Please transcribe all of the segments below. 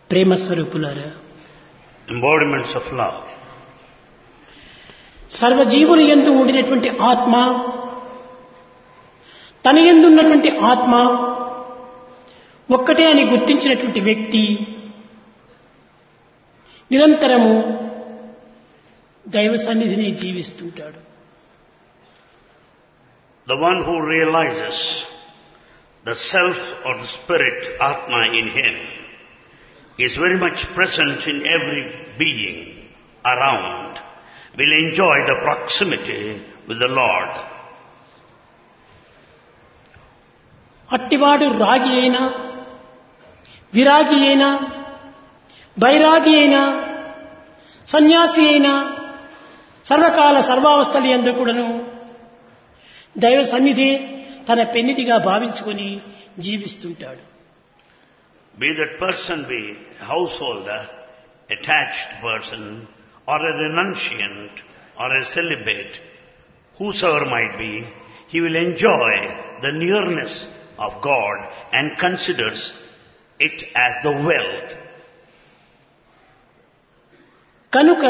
ప్రేమ స్వరూపులారా embodiments of love. సర్వజీవులు ఎందు ఉండినటువంటి ఆత్మ తన ఎందు ఉన్నటువంటి ఆత్మ ఒక్కటే అని గుర్తించినటువంటి వ్యక్తి నిరంతరము దైవ సన్నిధిని జీవిస్తుంటాడు The one who realizes the self or the spirit, Atma in him, is very much present in every being around, will enjoy the proximity with the Lord. అట్టివాడు రాగి అయినా విరాగి అయినా బైరాగి అయినా సన్యాసి అయినా సర్వకాల సర్వావస్థలు ఎందు కూడాను దైవ సన్నిధి తన పెన్నిదిగా భావించుకొని జీవిస్తుంటాడు Be that person be a householder, attached person, or a renunciant, or a celibate, whosoever might be, he will enjoy the nearness of God and considers it as the wealth. కనుక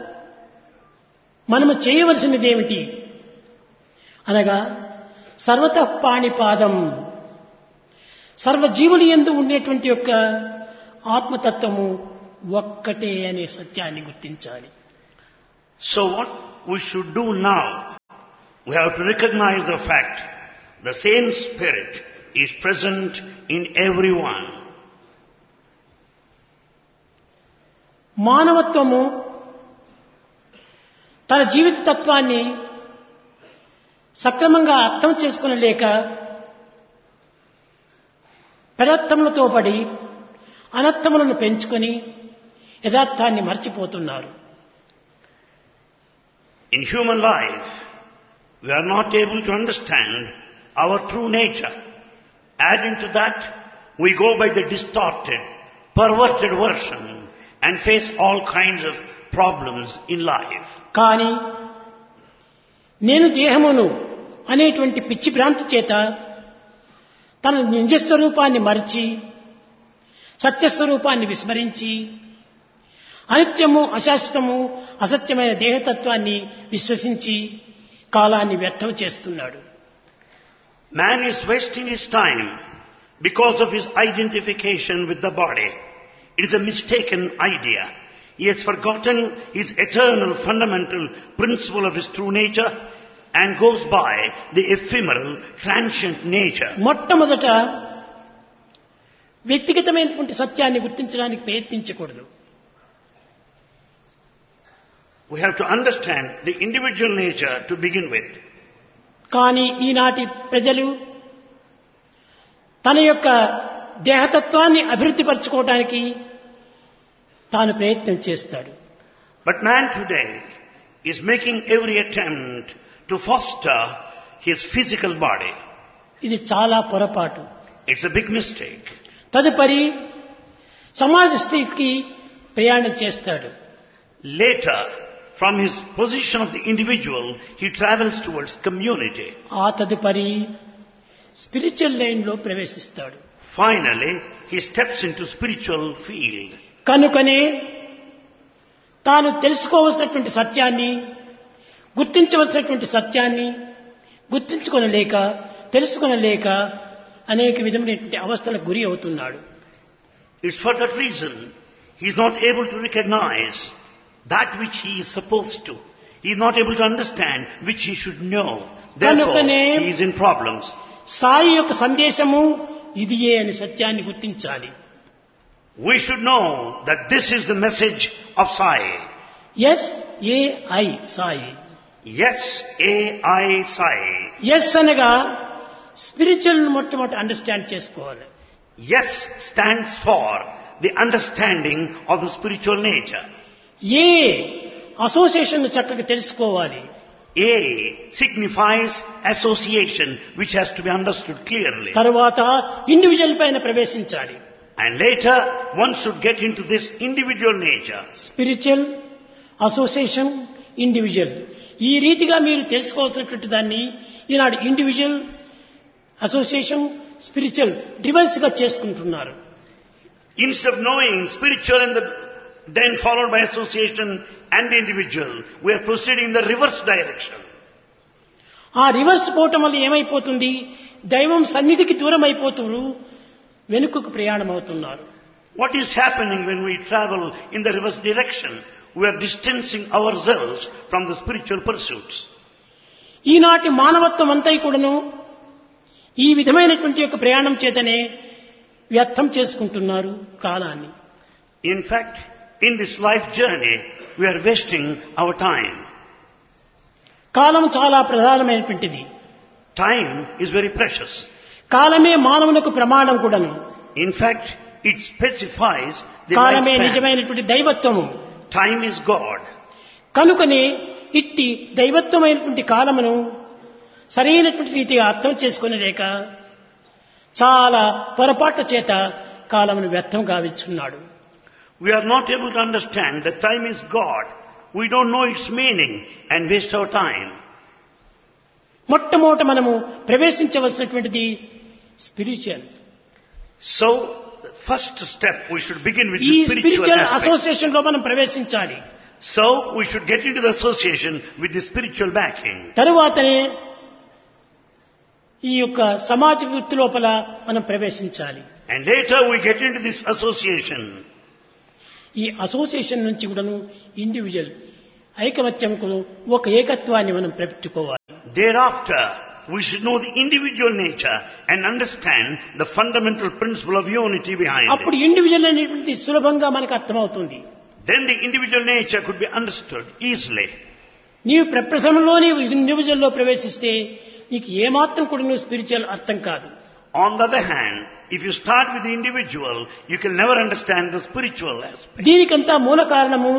మనము చేయవలసినది ఏమిటి అనగా సర్వత పాణిపాదం సర్వజీవులు ఎందు ఉండేటువంటి యొక్క ఆత్మతత్వము ఒక్కటే అనే సత్యాన్ని గుర్తించాలి So what we should do now, we have to recognize the fact the same spirit is present in everyone. మానవత్వము తన జీవిత తత్వాన్ని సక్రమంగా అర్థం చేసుకునలేక పెడత్తములతో పడి అనర్థములను పెంచుకొని యథార్థాన్ని మర్చిపోతున్నారు In human life, we are not able to understand our true nature. Adding to that, we go by the distorted, perverted version and face all kinds of problems in life. కానీ నేను దేహమును అనేటువంటి పిచ్చి భ్రాంతి చేత తన నిజస్వరూపాన్ని మరిచి సత్యస్వరూపాన్ని విస్మరించి అనిత్యము అశాశ్వతము అసత్యమైన దేహతత్వాన్ని విశ్వసించి కాలాన్ని వ్యర్థం చేస్తున్నాడు Man is wasting his time because of his identification with the body. It is a mistaken idea. He has forgotten his eternal fundamental principle of his true nature and goes by the ephemeral, transient nature. మొట్టమొదట వ్యక్తిగతమైనటువంటి సత్యాన్ని గుర్తించడానికి ప్రయత్నించకూడదు We have to understand the individual nature to begin with. కానీ ఈనాటి ప్రజలు తన యొక్క దేహతత్వాన్ని అభివృద్ధిపరచుకోవడానికి తాను ప్రయత్నం చేస్తాడు But man today is making every attempt to foster his physical body. ఇది చాలా పొరపాటు It's a big mistake. తదుపరి సమాజ స్థితికి ప్రయాణం చేస్తాడు Later, from his position of the individual, he travels towards community. ఆ తదుపరి స్పిరిచువల్ లైన్లో ప్రవేశిస్తాడు Finally, he steps into spiritual field. కనుకనే తాను తెలుసుకోవలసినటువంటి సత్యాన్ని గుర్తించవలసినటువంటి సత్యాన్ని గుర్తించుకొనలేక తెలుసుకొనలేక అనేక విధమైనటువంటి అవస్థలకు గురి అవుతున్నాడు It's for that reason he is not able to recognize that which he is supposed to. He is not able to understand which he should know. Therefore, కనుకనే he is in problems. Sai యొక్క సందేశము ఇదియే అని సత్యాన్ని గుర్తించాలి We should know that this is the message of Sai. S A I Sai Yes, A-I Sai. S అనగా spiritual మొట్టమొదటి understand చేసుకోవాలి Yes stands for the understanding of the spiritual nature. A association చక్కగా తెలుసుకోవాలి A signifies association which has to be understood clearly. తరువాత individual పైన ప్రవేశించాలి And later one should get into this individual nature. Spiritual association individual ఈ రీతిగా మీరు తెలుసుకోవాల్సినటువంటి దాన్ని ఈనాడు ఇండివిజువల్ అసోసియేషన్ స్పిరిచువల్ డివైస్ గా చేసుకుంటున్నారు Instead of knowing spiritual and the, then followed by association and the individual, we are proceeding in the reverse direction. ఆ reverse పోవటం వల్ల ఏమైపోతుంది దైవం సన్నిధికి దూరం అయిపోతున్నారు వెనుకకు ప్రయాణం అవుతున్నారు What is happening when we travel in the reverse direction? We are distancing ourselves from the spiritual pursuits. ఈనాటి మానవత్వం అంతా కూడాను ఈ విధమైనటువంటి యొక్క ప్రయాణం చేతనే వ్యర్థం చేసుకుంటున్నారు కాలాన్ని In fact, in this life journey, we are wasting our time. కాలం చాలా ప్రధానమైనటువంటిది Time is very precious. కాలమే మానవునకు ప్రమాణం కూడాను In fact, it specifies the కాలమే lifespan. నిజమైనటువంటి దైవత్వము Time is God. కనుకనే ఇట్టి దైవత్వమైనటువంటి కాలమును సరైనటువంటి రీతిగా అర్థం చేసుకునేలేక చాలా పొరపాట్ల చేత కాలమును వ్యర్థం గావిస్తున్నాడు We are not able to understand that time is God. We don't know its meaning and waste our time. మొట్టమొదట మనము ప్రవేశించవలసినటువంటిది spiritual So, the first step, we should begin with ఈ the spiritual spiritual aspect. Association లో మనం ప్రవేశించాలి So, we should get into the association with the spiritual backing. తరువాతనే ఈ యొక్క సమాజ వృత్తి లోపల మనం ప్రవేశించాలి And later we get into this association. ఈ అసోసియేషన్ నుంచి కూడాను ఇండివిజువల్ ఐకమత్యంకు ఒక ఏకత్వాన్ని మనం పెట్టుకోవాలి Thereafter, we should know the individual nature and understand the fundamental principle of unity behind అప్పుడు it. ఇండివిజువల్ అనేటువంటి సులభంగా మనకు అర్థమవుతుంది Then the individual nature could be understood easily. నీవు ప్రప్రథమంలోనే ఇండివిజువల్ లో ప్రవేశిస్తే నీకు ఏమాత్రం కూడా నువ్వు స్పిరిచువల్ అర్థం కాదు On the other hand, if you start with the individual, you can never understand the spiritual aspect. దీనికంతా మూల కారణము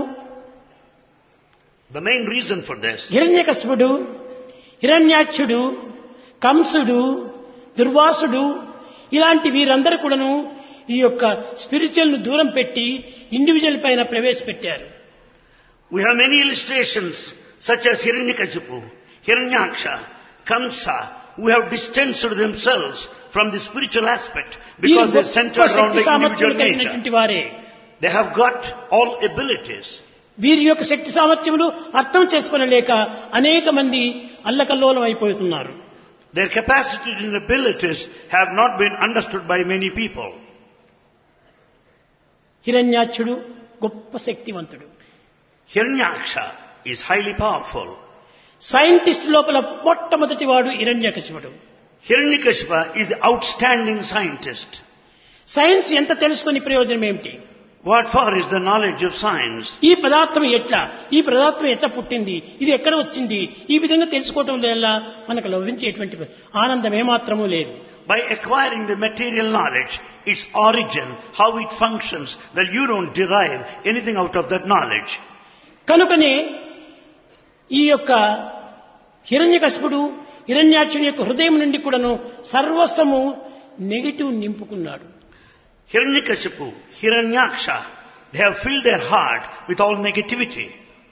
The main reason for this హిరణ్యకశిపుడు హిరణ్యాక్షుడు కంసుడు దుర్వాసుడు ఇలాంటి వీరందరూ కూడాను ఈ యొక్క స్పిరిచువల్ ను దూరం పెట్టి ఇండివిజువల్ పైన ప్రవేశపెట్టారు We have many illustrations such as Hiranyakashipu, Hiranyaksha, Kamsa, who have distanced themselves from the spiritual aspect వీరు because they గొప్ప centered around శక్తి the సామర్థ్యం individual nature. కలిగినటువంటి వారే They have got all abilities. వీరి యొక్క శక్తి సామర్థ్యములు అర్థం చేసుకోలేక అనేక మంది అల్లకల్లోలం అయిపోతున్నారు Their capacities and abilities have not been understood by many people. హిరణ్యాక్షుడు గొప్ప శక్తివంతుడు Hiranyaksha is highly powerful. Scientist లోపల మొట్టమొదటి వాడు హిరణ్యకశిపుడు Hiranyakashipa is the outstanding scientist. Science ఎంత తెలుసుకుని ప్రయోజనం ఏమిటి What for is the knowledge of science? ఈ పదార్థం ఎట్లా ఈ పదార్థం ఎట్లా పుట్టింది ఇది ఎక్కడ వచ్చింది ఈ విధంగా తెలుసుకోవటం వల్ల మనకు లభించేటువంటి ఆనందం ఏమాత్రమూ లేదు By acquiring the material knowledge, its origin, how it functions, that you don't derive anything out of that knowledge. కనుకనే ఈ యొక్క హిరణ్యకశిపుడు హిరణ్యాక్షుని యొక్క హృదయం నుండి కూడాను సర్వస్వము నెగిటివ్ నింపుకున్నాడు Hiranyakashipu, Hiranyaksha, they have filled their heart with all negativity.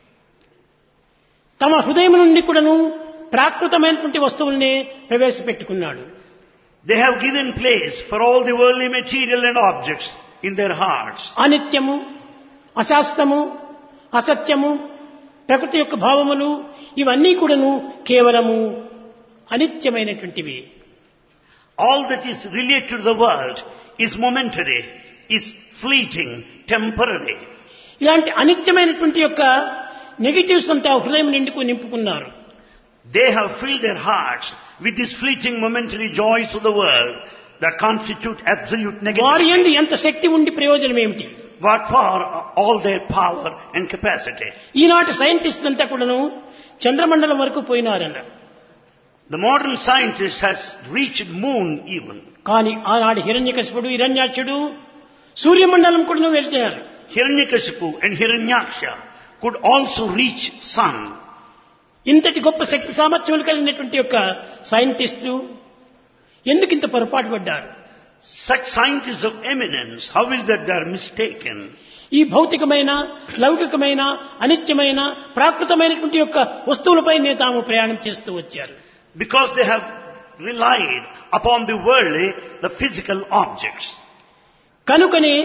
తమ హృదయం నుండి కూడాను ప్రాకృతమైనటువంటి వస్తువుల్ని ప్రవేశపెట్టుకున్నాడు They have given place for all the worldly material and objects in their hearts. అనిత్యము అశాస్త్రము అసత్యము ప్రకృతి యొక్క భావములు ఇవన్నీ కూడాను కేవలము అనిత్యమైనటువంటివి All that is related to the world is momentary, is fleeting, temporary. ఇలాంటి అనిత్యమైనటువంటి యొక్క నెగిటివ్స్ అంతా హృదయం నిండుకు నింపుకున్నారు They have filled their hearts with these fleeting momentary joys of the world that constitute absolute వారి negativity. ఎందు ఎంత శక్తి ఉండి ప్రయోజనం ఏమిటి What for all their power and capacity? ఈనాటి సైంటిస్ట్ అంతా కూడాను చంద్రమండలం వరకు పోయినారన్నారు The modern scientist has reached moon even. కానీ ఆనాడు హిరణ్యకశిపుడు హిరణ్యాక్షుడు సూర్యమండలం కూడా వెళ్తున్నారు Hiranyakashipu and Hiranyaksha could also reach sun. ఇంతటి గొప్ప శక్తి సామర్థ్యములు కలిగినటువంటి యొక్క సైంటిస్టులు ఎందుకు ఇంత పొరపాటు పడ్డారు Such scientists of eminence, how is that they are mistaken? ఈ భౌతికమైన లౌకికమైన అనిత్యమైన ప్రాకృతమైనటువంటి యొక్క వస్తువులపైనే తాము ప్రయాణం చేస్తూ వచ్చారు Because they have relied upon the worldly, the physical objects. కనుకనే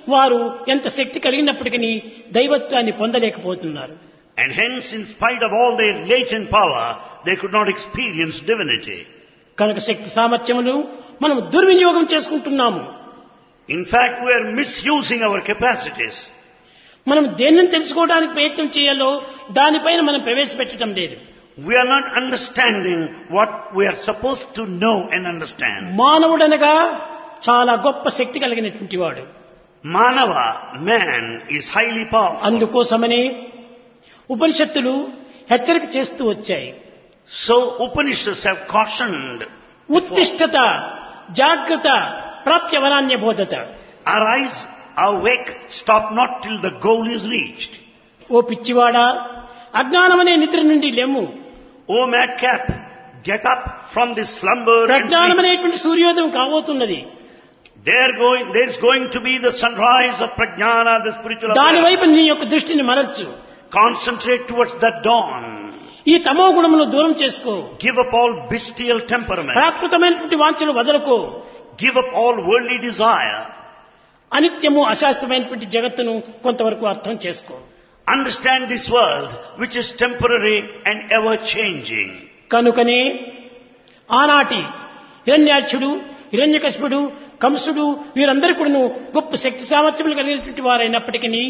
వారు ఎంత శక్తి కలిగినప్పటికీ దైవత్వాన్ని పొందలేకపోతున్నారు And hence, in spite of all their latent power, they could not experience divinity. కనుక శక్తి సామర్థ్యములు మనం దుర్వినియోగం చేసుకుంటున్నాము In fact, we are misusing our capacities. మనం దేనిని తెలుసుకోవడానికి ప్రయత్నం చేయాలో దానిపైన మనం ప్రవేశపెట్టడం లేదు We are not understanding what we are supposed to know and understand. మానవుడనగా చాలా గొప్ప శక్తి కలిగినటువంటి వాడు Manava, man, is highly powerful. అందుకోసమనే ఉపనిషత్తులు హెచ్చరిక చేస్తూ వచ్చాయి So Upanishads have cautioned, ఉత్తిష్టత జాగ్రత్త ప్రాప్య వరాన్య బోధత arise, awake, stop not till the goal is reached. ఓ పిచ్చివాడా అజ్ఞానమనే నిద్ర నుండి లెమ్ము O madcap, get up from this slumber and sleep. ప్రజ్ఞానమనేటువంటి సూర్యోదయం కాబోతున్నది There going, there's going to be the sunrise of prajnana, the spiritual దాని awareness. వైపు నీ యొక్క దృష్టిని మరల్చు Concentrate towards that dawn. ఈ తమో గుణమును దూరం చేసుకో Give up all bestial temperament. ప్రాకృతమైనటువంటి వాంఛలు వదలకు Give up all worldly desire. అనిత్యము అశాస్త్రమైనటువంటి జగత్తును కొంతవరకు అర్థం చేసుకో Understand this world, which is temporary and ever changing. కనుకనే ఆనాటి హిరణ్యాక్షుడు హిరణ్యకశిపుడు కంసుడు వీరందరూ కూడాను గొప్ప శక్తి సామర్థ్యములు కలిగినటువంటి వారైనప్పటికీ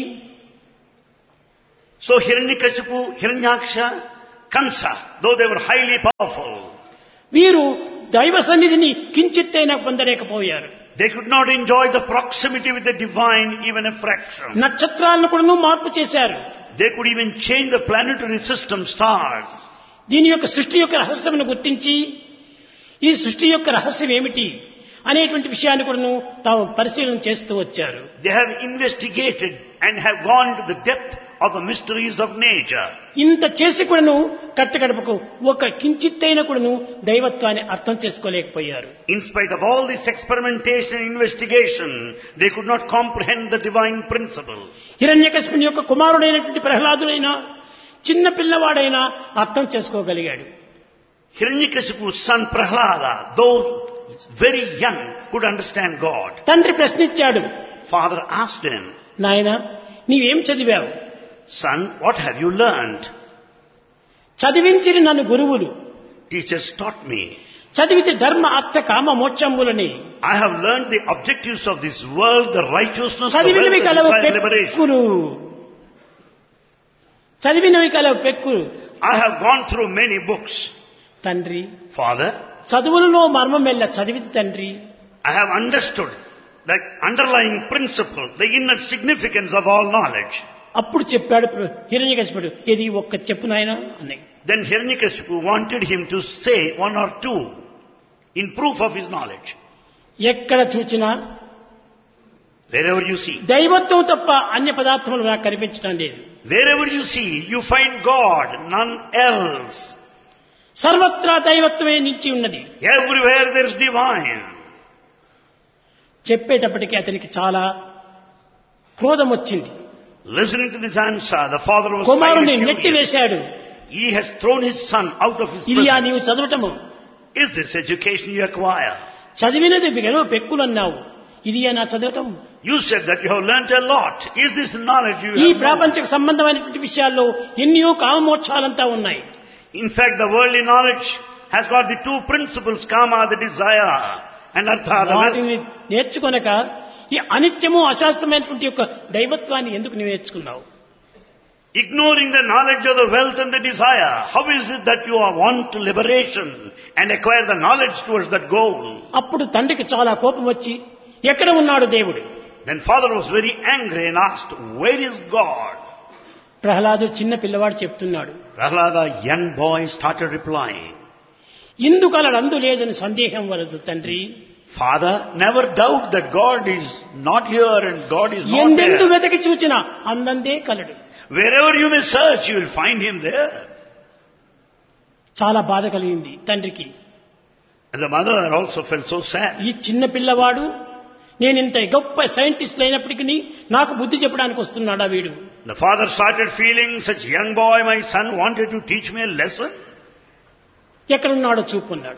So Hiranyakashipu, Hiranyaksha, Kamsa, though they were highly powerful, వీరు దైవ సన్నిధిని కించిత్తైనా పొందలేకపోయారు they could not enjoy the proximity with the divine even a fraction. నక్షత్రాలను కూడాను మార్పు చేశారు They could even change the planetary system, stars. దీని యొక్క సృష్టి యొక్క రహస్యమును గుర్తించి ఈ సృష్టి యొక్క రహస్యం ఏమిటి అనేటువంటి విషయాన్ని కూడాను తాము పరిశీలన చేస్తూ వచ్చారు They have investigated and have gone to the depth of the mysteries of nature. ఇంత చేసి కూడాను కట్టగడపకు ఒక కించిత్తైన కూడాను దైవత్వాన్ని అర్థం చేసుకోలేకపోయారు In spite of all this experimentation and investigation, they could not comprehend the divine principle. హిరణ్యకశిపుని యొక్క కుమారుడైనటువంటి ప్రహ్లాదుడైనా చిన్న పిల్లవాడైనా అర్థం చేసుకోగలిగాడు Hiranyakashipu's son Prahlada, though very young, could understand God. తండ్రి ప్రశ్నించాడు Father asked him, నాయన నీవేం చదివావు Son, what have you learned? చదివించిరి నన్ను గురువులు Teachers taught me. చదివితే ధర్మ అర్థ కామ మోక్షములని I have learned the objectives of this world, the righteousness, the చదివినవి wealth, కలవు and desire liberation. పెక్కులు చదివినవి కలవు పెక్కులు I have gone through many books. తండ్రి Father, చదువులలో మర్మం వెళ్ళ చదివిది తండ్రి I have understood the underlying principle, the inner significance of all knowledge. అప్పుడు చెప్పాడు హిరణ్యకశిపుడు ఇది ఒక్క చెప్పు నాయన అని Then Hiranyakashipu wanted him to say one or two in proof of his knowledge. ఎక్కడ చూచినా Wherever you see, దైవత్వం తప్ప అన్య పదార్థములు నాకు కనిపించడం లేదు wherever you see, you find God, none else. సర్వత్రా దైవత్వమే నిలిచి ఉన్నది Everywhere there is divine. చెప్పేటప్పటికి అతనికి చాలా క్రోధం వచ్చింది Listening to this answer, the father was కుమారుని highly furious. నెట్టివేశాడు He has thrown his son out of his ఇదియా presence. నీవు చదవటము Is this education you acquire? చదివినది గెలవ పెక్కులు అన్నావు ఇదియా నా చదవటం You said that you have learnt a lot. Is this knowledge you ఈ have? known? ప్రాపంచక సంబంధమైనటువంటి విషయాల్లో ఎన్నో కామమోక్షాలంతా ఉన్నాయి In fact, the worldly knowledge has got the two principles, kama, the desire, and artha, the wealth. వాటిని నేర్చుకొనక ఈ అనిత్యము అశాస్త్రమైనటువంటి యొక్క దైవత్వాన్ని ఎందుకు నువ్వు నేర్చుకున్నావు Ignoring the knowledge of the wealth and the desire, how is it that you are want to liberation and acquire the knowledge towards that goal? అప్పుడు తండ్రికి చాలా కోపం వచ్చి ఎక్కడ ఉన్నాడు దేవుడు Then father was very angry and asked, where is God? Prahlad చిన్న పిల్లవాడు చెప్తున్నాడు Prahlada, young boy, started replying, ఇందుకు అలా అందు లేదని సందేహం వలదు తండ్రి Father, never doubt that God is not here and God is not ఎందెందు there. వెతకి చూచినా అందందే కలడు Wherever you may search, you will find him there. చాలా బాధ కలిగింది తండ్రికి And the mother also felt so sad. ఈ చిన్న పిల్లవాడు నేను ఇంత గొప్ప సైంటిస్ట్ అయినప్పటికీ నాకు బుద్ధి చెప్పడానికి వస్తున్నాడా వీడు The father started feeling such young boy, my son wanted to teach me a lesson. ఎక్కడున్నాడో చూపున్నాడు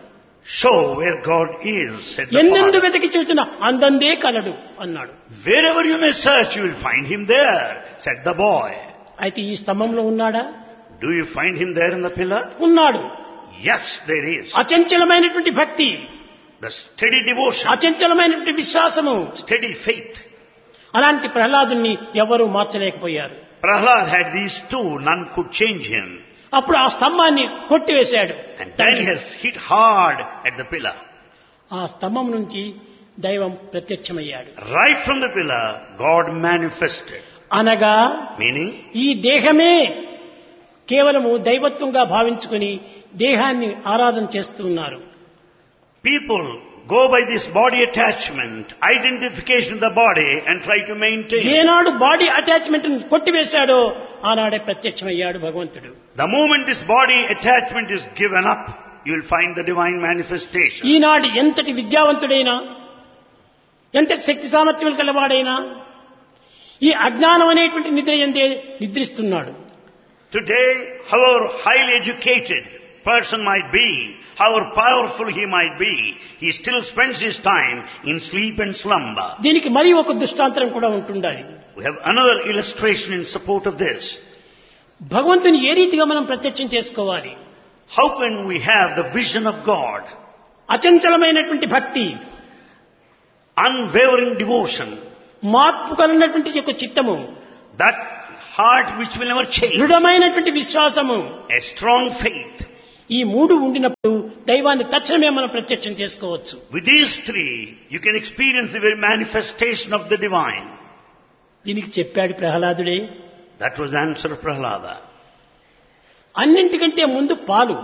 show where God is, said the ఎన్నెందు Father. వెతికి చూచిన అందందే కలడు అన్నాడు Wherever you may search, you will find him there, said the boy. అయితే ఈ స్తంభంలో ఉన్నాడా Do you find him there in the pillar? ఉన్నాడు Yes, there is. అచంచలమైనటువంటి భక్తి The steady devotion, అచంచలమైనటువంటి విశ్వాసము steady faith. అలాంటి ప్రహ్లాదుని ఎవరూ మార్చలేకపోయారు Prahlad had these two, none could change him. అప్పుడు ఆ స్తంభాన్ని కొట్టివేశాడు And then he has hit hard at the pillar. ఆ స్తంభం నుంచి దైవం ప్రత్యక్షమయ్యాడు Right from the pillar, God manifested. అనగా Meaning, ఈ దేహమే కేవలము దైవత్వంగా భావించుకుని దేహాన్ని ఆరాధన చేస్తూ ఉన్నారు people go by this body attachment, identification of the body and try to maintain. ఏనాడు బాడీ అటాచ్మెంట్ కొట్టివేశాడో ఆనాడే ప్రత్యక్షమయ్యాడు భగవంతుడు The moment this body attachment is given up, you will find the divine manifestation. ఈనాడు ఎంతటి విద్యావంతుడైనా ఎంతటి శక్తి సామర్థ్యం కలవాడైనా ఈ అజ్ఞానం అనేటువంటి నిద్ర ఎందే నిద్రిస్తున్నాడు Today, however highly educated person might be, however powerful he might be, he still spends his time in sleep and slumber. దీనికి మరి ఒక దృష్టాంతరం కూడా ఉంటుండాలి We have another illustration in support of this. భగవంతుని ఏ రీతిగా మనం ప్రత్యక్షం చేసుకోవాలి How can we have the vision of God, అచంచలమైనటువంటి భక్తి unwavering devotion, మార్పు కలిగినటువంటి యొక్క చిత్తము that heart which will never change, దృఢమైనటువంటి విశ్వాసము a strong faith? ఈ మూడు ఉండినప్పుడు దైవాన్ని తక్షణమే మనం ప్రత్యక్షం చేసుకోవచ్చు With these three, you can experience the very manifestation of the divine. దీనికి చెప్పాడు ప్రహ్లాదుడే That was the answer of Prahlada. అన్నింటికంటే ముందు పాలు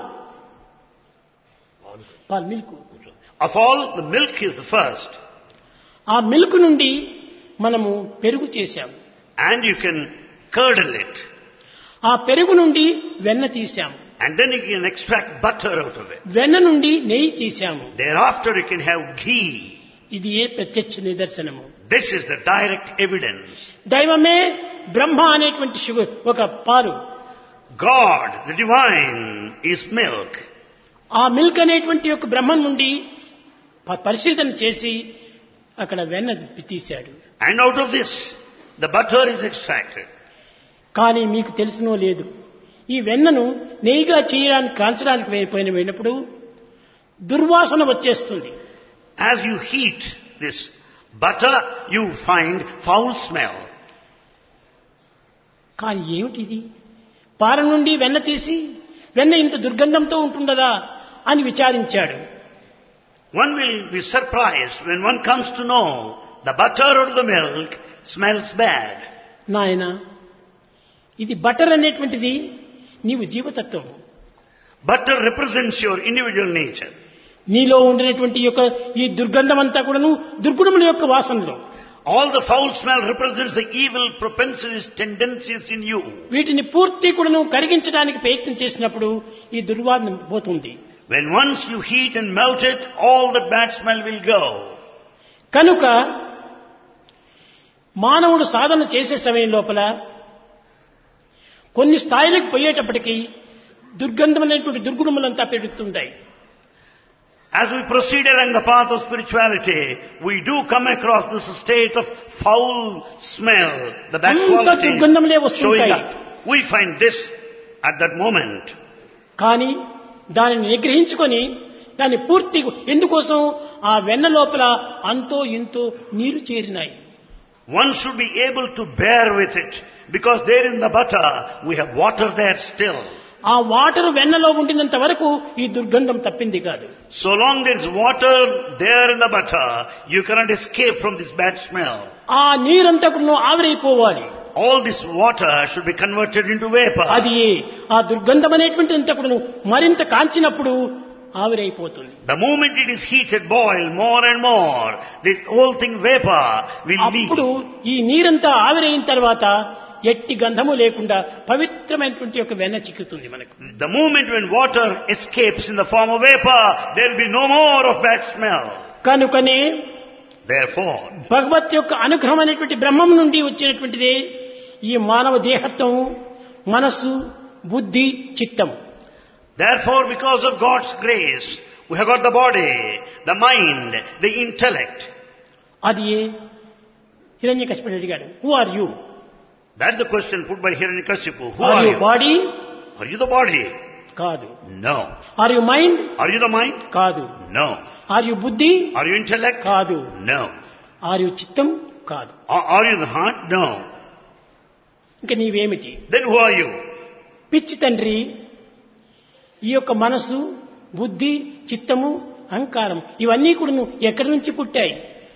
పాలు milk Of all, the milk is the first. ఆ మిల్క్ నుండి మనము పెరుగు చేశాము And you can curdle it. ఆ పెరుగు నుండి వెన్న తీశాము And then you can extract butter out of it. వెన్న నుండి నెయ్యి తీశాము Thereafter you can have ghee. ఇది ఏ ప్రత్యక్ష నిదర్శనము This is the direct evidence. దైవమే బ్రహ్మ అనేటువంటి షుగర్ ఒక పాలు God, the divine, is milk. ఆ మిల్క్ అనేటువంటి యొక్క బ్రహ్మం నుండి ప- పరిశీలన చేసి అక్కడ వెన్న తీశాడు And out of this, the butter is extracted. కానీ మీకు తెలుసునో లేదు ఈ వెన్నను నెయ్యిగా చేయడానికి కాల్చడానికి పోయిన పోయినప్పుడు దుర్వాసన వచ్చేస్తుంది As you heat this butter, you find foul smell. కానీ ఏమిటిది పార నుండి వెన్న తీసి వెన్న ఇంత దుర్గంధంతో ఉంటుండదా అని విచారించాడు One will be surprised when one comes to know the butter or the milk smells bad. నాయన ఇది బటర్ అనేటువంటిది నీవు జీవతత్వం Butter represents your individual nature. నీలో ఉండినటువంటి యొక్క ఈ దుర్గంధం అంతా కూడాను దుర్గుణముల యొక్క వాసనలో All the foul smell represents the evil propensities, tendencies in you. వీటిని పూర్తి కూడాను కరిగించడానికి ప్రయత్నం చేసినప్పుడు ఈ దుర్వాసన పోతుంది When once you heat and melt it, all the bad smell will go. కనుక మానవుడు సాధన చేసే సమయం లోపల కొన్ని స్థాయిలకు పోయేటప్పటికీ దుర్గంధమైనటువంటి దుర్గుణములంతా పెరుగుతుంటాయి As we proceed along the path of spirituality, we do come across this state of foul smell, the bad అంత qualities దుర్గంధములే showing వస్తుంటాయి up. We find this at that moment. కానీ దానిని నిగ్రహించుకొని దాన్ని పూర్తి ఎందుకోసం ఆ వెన్న లోపల అంతో ఇంతో నీరు చేరినాయి One should be able to bear with it because there in the butter we have water there still. ఆ వాటర్ వెన్నలో ఉండినంత వరకు ఈ దుర్గంధం తప్పింది కాదు So long there is water there in the butter, you cannot escape from this bad smell. ఆ నీరంతా కూడా ఆవిరైపోవాలి All this water should be converted into vapor. అది ఆ దుర్గంధం అనేటువంటి అంతా కూడా మరింత కాల్చినప్పుడు ఆవిరైపోతుంది The moment it is heated, boil more and more, this whole thing vapor will అప్పుడు leave. ఈ నీరంతా ఆవిరైన తర్వాత ఎట్టి గంధము లేకుండా పవిత్రమైనటువంటి ఒక వెన్న చిక్కుతుంది మనకు The moment when water escapes in the form of vapor, there will be no more of bad smell. కనుకనే Therefore, భగవత్ యొక్క అనుగ్రహం అనేటువంటి బ్రహ్మం నుండి వచ్చినటువంటిదే ఈ మానవ దేహత్వం మనస్సు బుద్ధి చిత్తం therefore because of God's grace, We have got the body, the mind, the intellect. అది ఏ హిరణ్యకశిపుడు అడిగాడు who are you That's the question put by Hiranyakasipu. Who are are you you? Body Are you the body? కాదు No. Are you mind Are you the mind? కాదు No. Are you బుద్ధి Are you intellect? కాదు No. Are you చిత్తం కాదు Are are you the heart? No. ఇంక నీవేమిటి Then who are you? పిచ్చి తండ్రి ఈ యొక్క మనసు బుద్ధి చిత్తము అహంకారం ఇవన్నీ కూడా నువ్వు ఎక్కడి నుంచి పుట్టాయి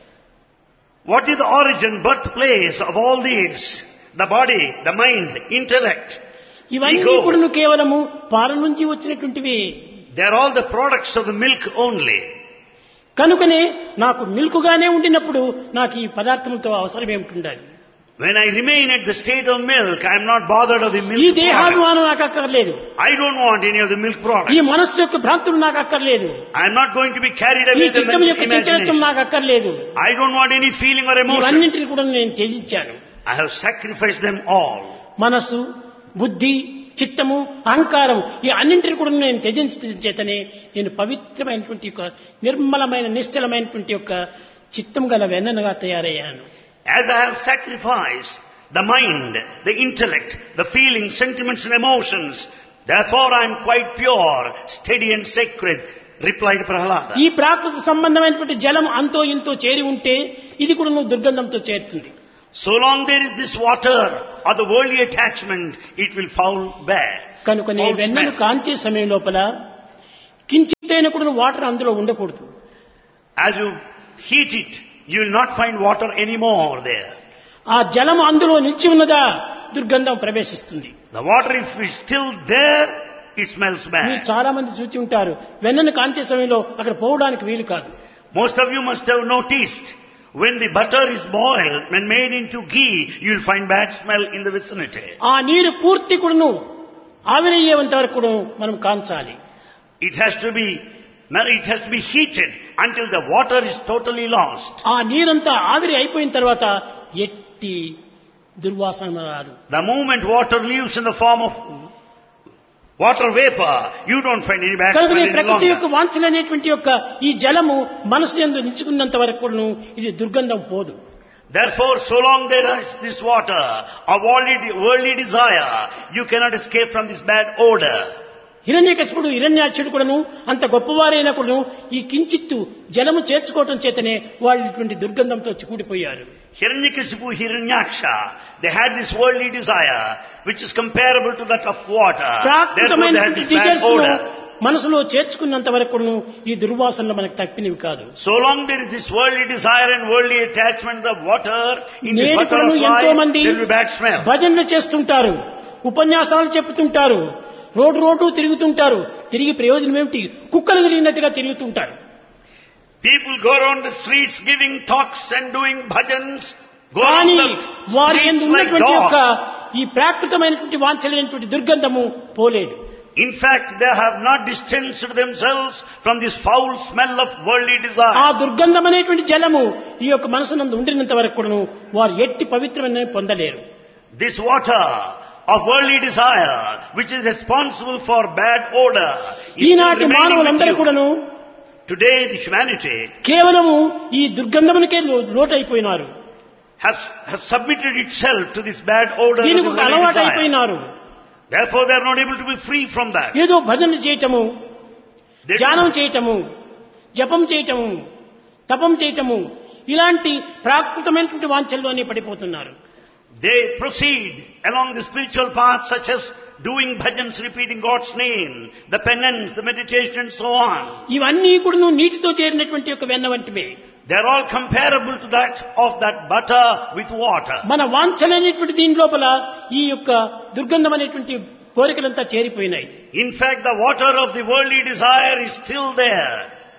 What is the origin, birthplace of all these? The body, the mind, the intellect. ఇవన్నీ Ego. కూడా నువ్వు కేవలము పాల నుంచి వచ్చినటువంటివి They are all the products of the milk only. కనుకనే నాకు మిల్కుగానే ఉండినప్పుడు నాకు ఈ పదార్థములతో అవసరం ఏమిటి When I remain at the state of milk, I am not bothered of the ఈ milk product. దేహాభిమానం నాకు అక్కర్లేదు I don't want any of the milk ఈ product. మనస్సు యొక్క భ్రాంతులు నాకు అక్కర్లేదు I am not going to be carried ఈ away with the చిత్తం యొక్క చంచలత్వం imagination. నాకు అక్కర్లేదు I don't want any feeling or emotion. ఇవన్నింటిని కూడా నేను త్యజించాను I have sacrificed them all. మనసు బుద్ధి చిత్తము అహంకారం ఈ అన్నింటిని కూడా నేను త్యజించడం చేతనే నేను పవిత్రమైనటువంటి ఒక నిర్మలమైన నిశ్చలమైనటువంటి యొక్క చిత్తం గల వెన్ననగా తయారయ్యాను As I have sacrificed the mind, the intellect, the feelings, sentiments and emotions, therefore I am quite pure, steady and sacred, replied Prahlada. ఈ ప్రాకృత సంబంధమైనటువంటి జలం అంతో ఇంతో చేరి ఉంటే ఇది కూడా నువ్వు దుర్గంధంతో చేరుతుంది So long there is this water or the worldly attachment, it will foul bad. కనుక నీ Foul వెన్నను smell. కాంచే సమయం లోపల కించిత్తైన కూడా వాటర్ అందులో ఉండకూడదు As you heat it, you will not find water anymore there. ఆ జలం అందులో నిలిచి ఉన్నదా దుర్గంధం ప్రవేశిస్తుంది The water, if it's still there, it smells మీరు bad. చాలా మంది చూసి ఉంటారు వెన్నను కాంచే సమయంలో అక్కడ పోవడానికి వీలు కాదు Most of you must have noticed when the butter is boiled, when made into ghee, you will find bad smell in the vicinity. ఆ నీరు పూర్తి కూడాను ఆవిరయ్యేంత వరకు కూడాను మనం కాంచాలి It has to be, it has to be heated until the water is totally lost. ఆ నీరంతా ఆవిరి అయిపోయిన తర్వాత ఎట్టి దుర్వాసన రాదు The moment water leaves in the form of water vapor, you don't find any bad కనుక smell నీ any ప్రకృతి యొక్క longer. వాంఛలు అనేటువంటి యొక్క ఈ జలము మనసు ఎందు నిలుచుకున్నంత వరకు కూడాను ఇది దుర్గంధం పోదు Therefore, so long there is this water of worldly, worldly desire, you cannot escape from this bad odor. హిరణ్యకశిపుడు హిరణ్యాక్షుడు కూడాను అంత గొప్పవారైనా కూడాను ఈ కించిత్తు జలము చేర్చుకోవటం చేతనే వాళ్ళు ఇటువంటి దుర్గంధంతో కూడిపోయారు Hiranyakasipu, Hiranyaksha, they had this worldly desire, which is comparable to that of water. Therefore, they had ప్రాకృతమైనటువంటి this bad డీటెయిల్స్ odor. మనసులో చేర్చుకున్నంత వరకు కూడాను ఈ దుర్వాసనలు మనకు తప్పినవి కాదు So long there is this worldly desire and worldly attachment, the water, in this నేడు water కూడాను of ఎంతో life, మంది there will be bad smell. భజనలు చేస్తుంటారు ఉపన్యాసాలు చెప్తుంటారు రోడ్డు రోడ్డు తిరుగుతుంటారు తిరిగి ప్రయోజనం ఏమిటి కుక్కలు తిరిగినట్టుగా తిరుగుతుంటారు People go around the streets giving talks and doing bhajans, go కానీ around the వారి ఎందు streets like ఉన్నటువంటి యొక్క dogs. ఈ ప్రాకృతమైనటువంటి వాంఛలైనటువంటి దుర్గంధము పోలేదు In fact, they have not distanced themselves from this foul smell of worldly ఆ desire. దుర్గంధం అనేటువంటి జలము ఈ యొక్క మనసునందు ఉండినంత వరకు కూడాను వారు ఎట్టి పవిత్రమైన పొందలేరు This water of worldly desire, which is responsible for bad odor, is still ఈనాటి remaining with మానవులందరూ you. కూడాను Today, the humanity కేవలము ఈ దుర్గంధమునికే లో- లోటైపోయినారు have, have submitted itself to this bad odor of దీనికి the ఒక worldly అలవాటు desire. అయిపోయినారు Therefore, they are not able to be free from that. ఏదో భజనలు చేయటము They ధ్యానం do, చేయటము జపం చేయటము తపం చేయటము ఇలాంటి ప్రాకృతమైనటువంటి వాంఛల్లోనే పడిపోతున్నారు they proceed along the spiritual path such as doing bhajans, repeating God's name, the penance, the meditation and so on. ఇవన్నీ కూడా నువ్వు నీటితో చేరినటువంటి యొక్క వెన్న వంటివే They are all comparable to that of that butter with water. మన వాంఛలైనటువంటి దీని లోపల ఈ యొక్క దుర్గంధం అనేటువంటి కోరికలంతా చేరిపోయినాయి In fact, the water of the worldly desire is still there.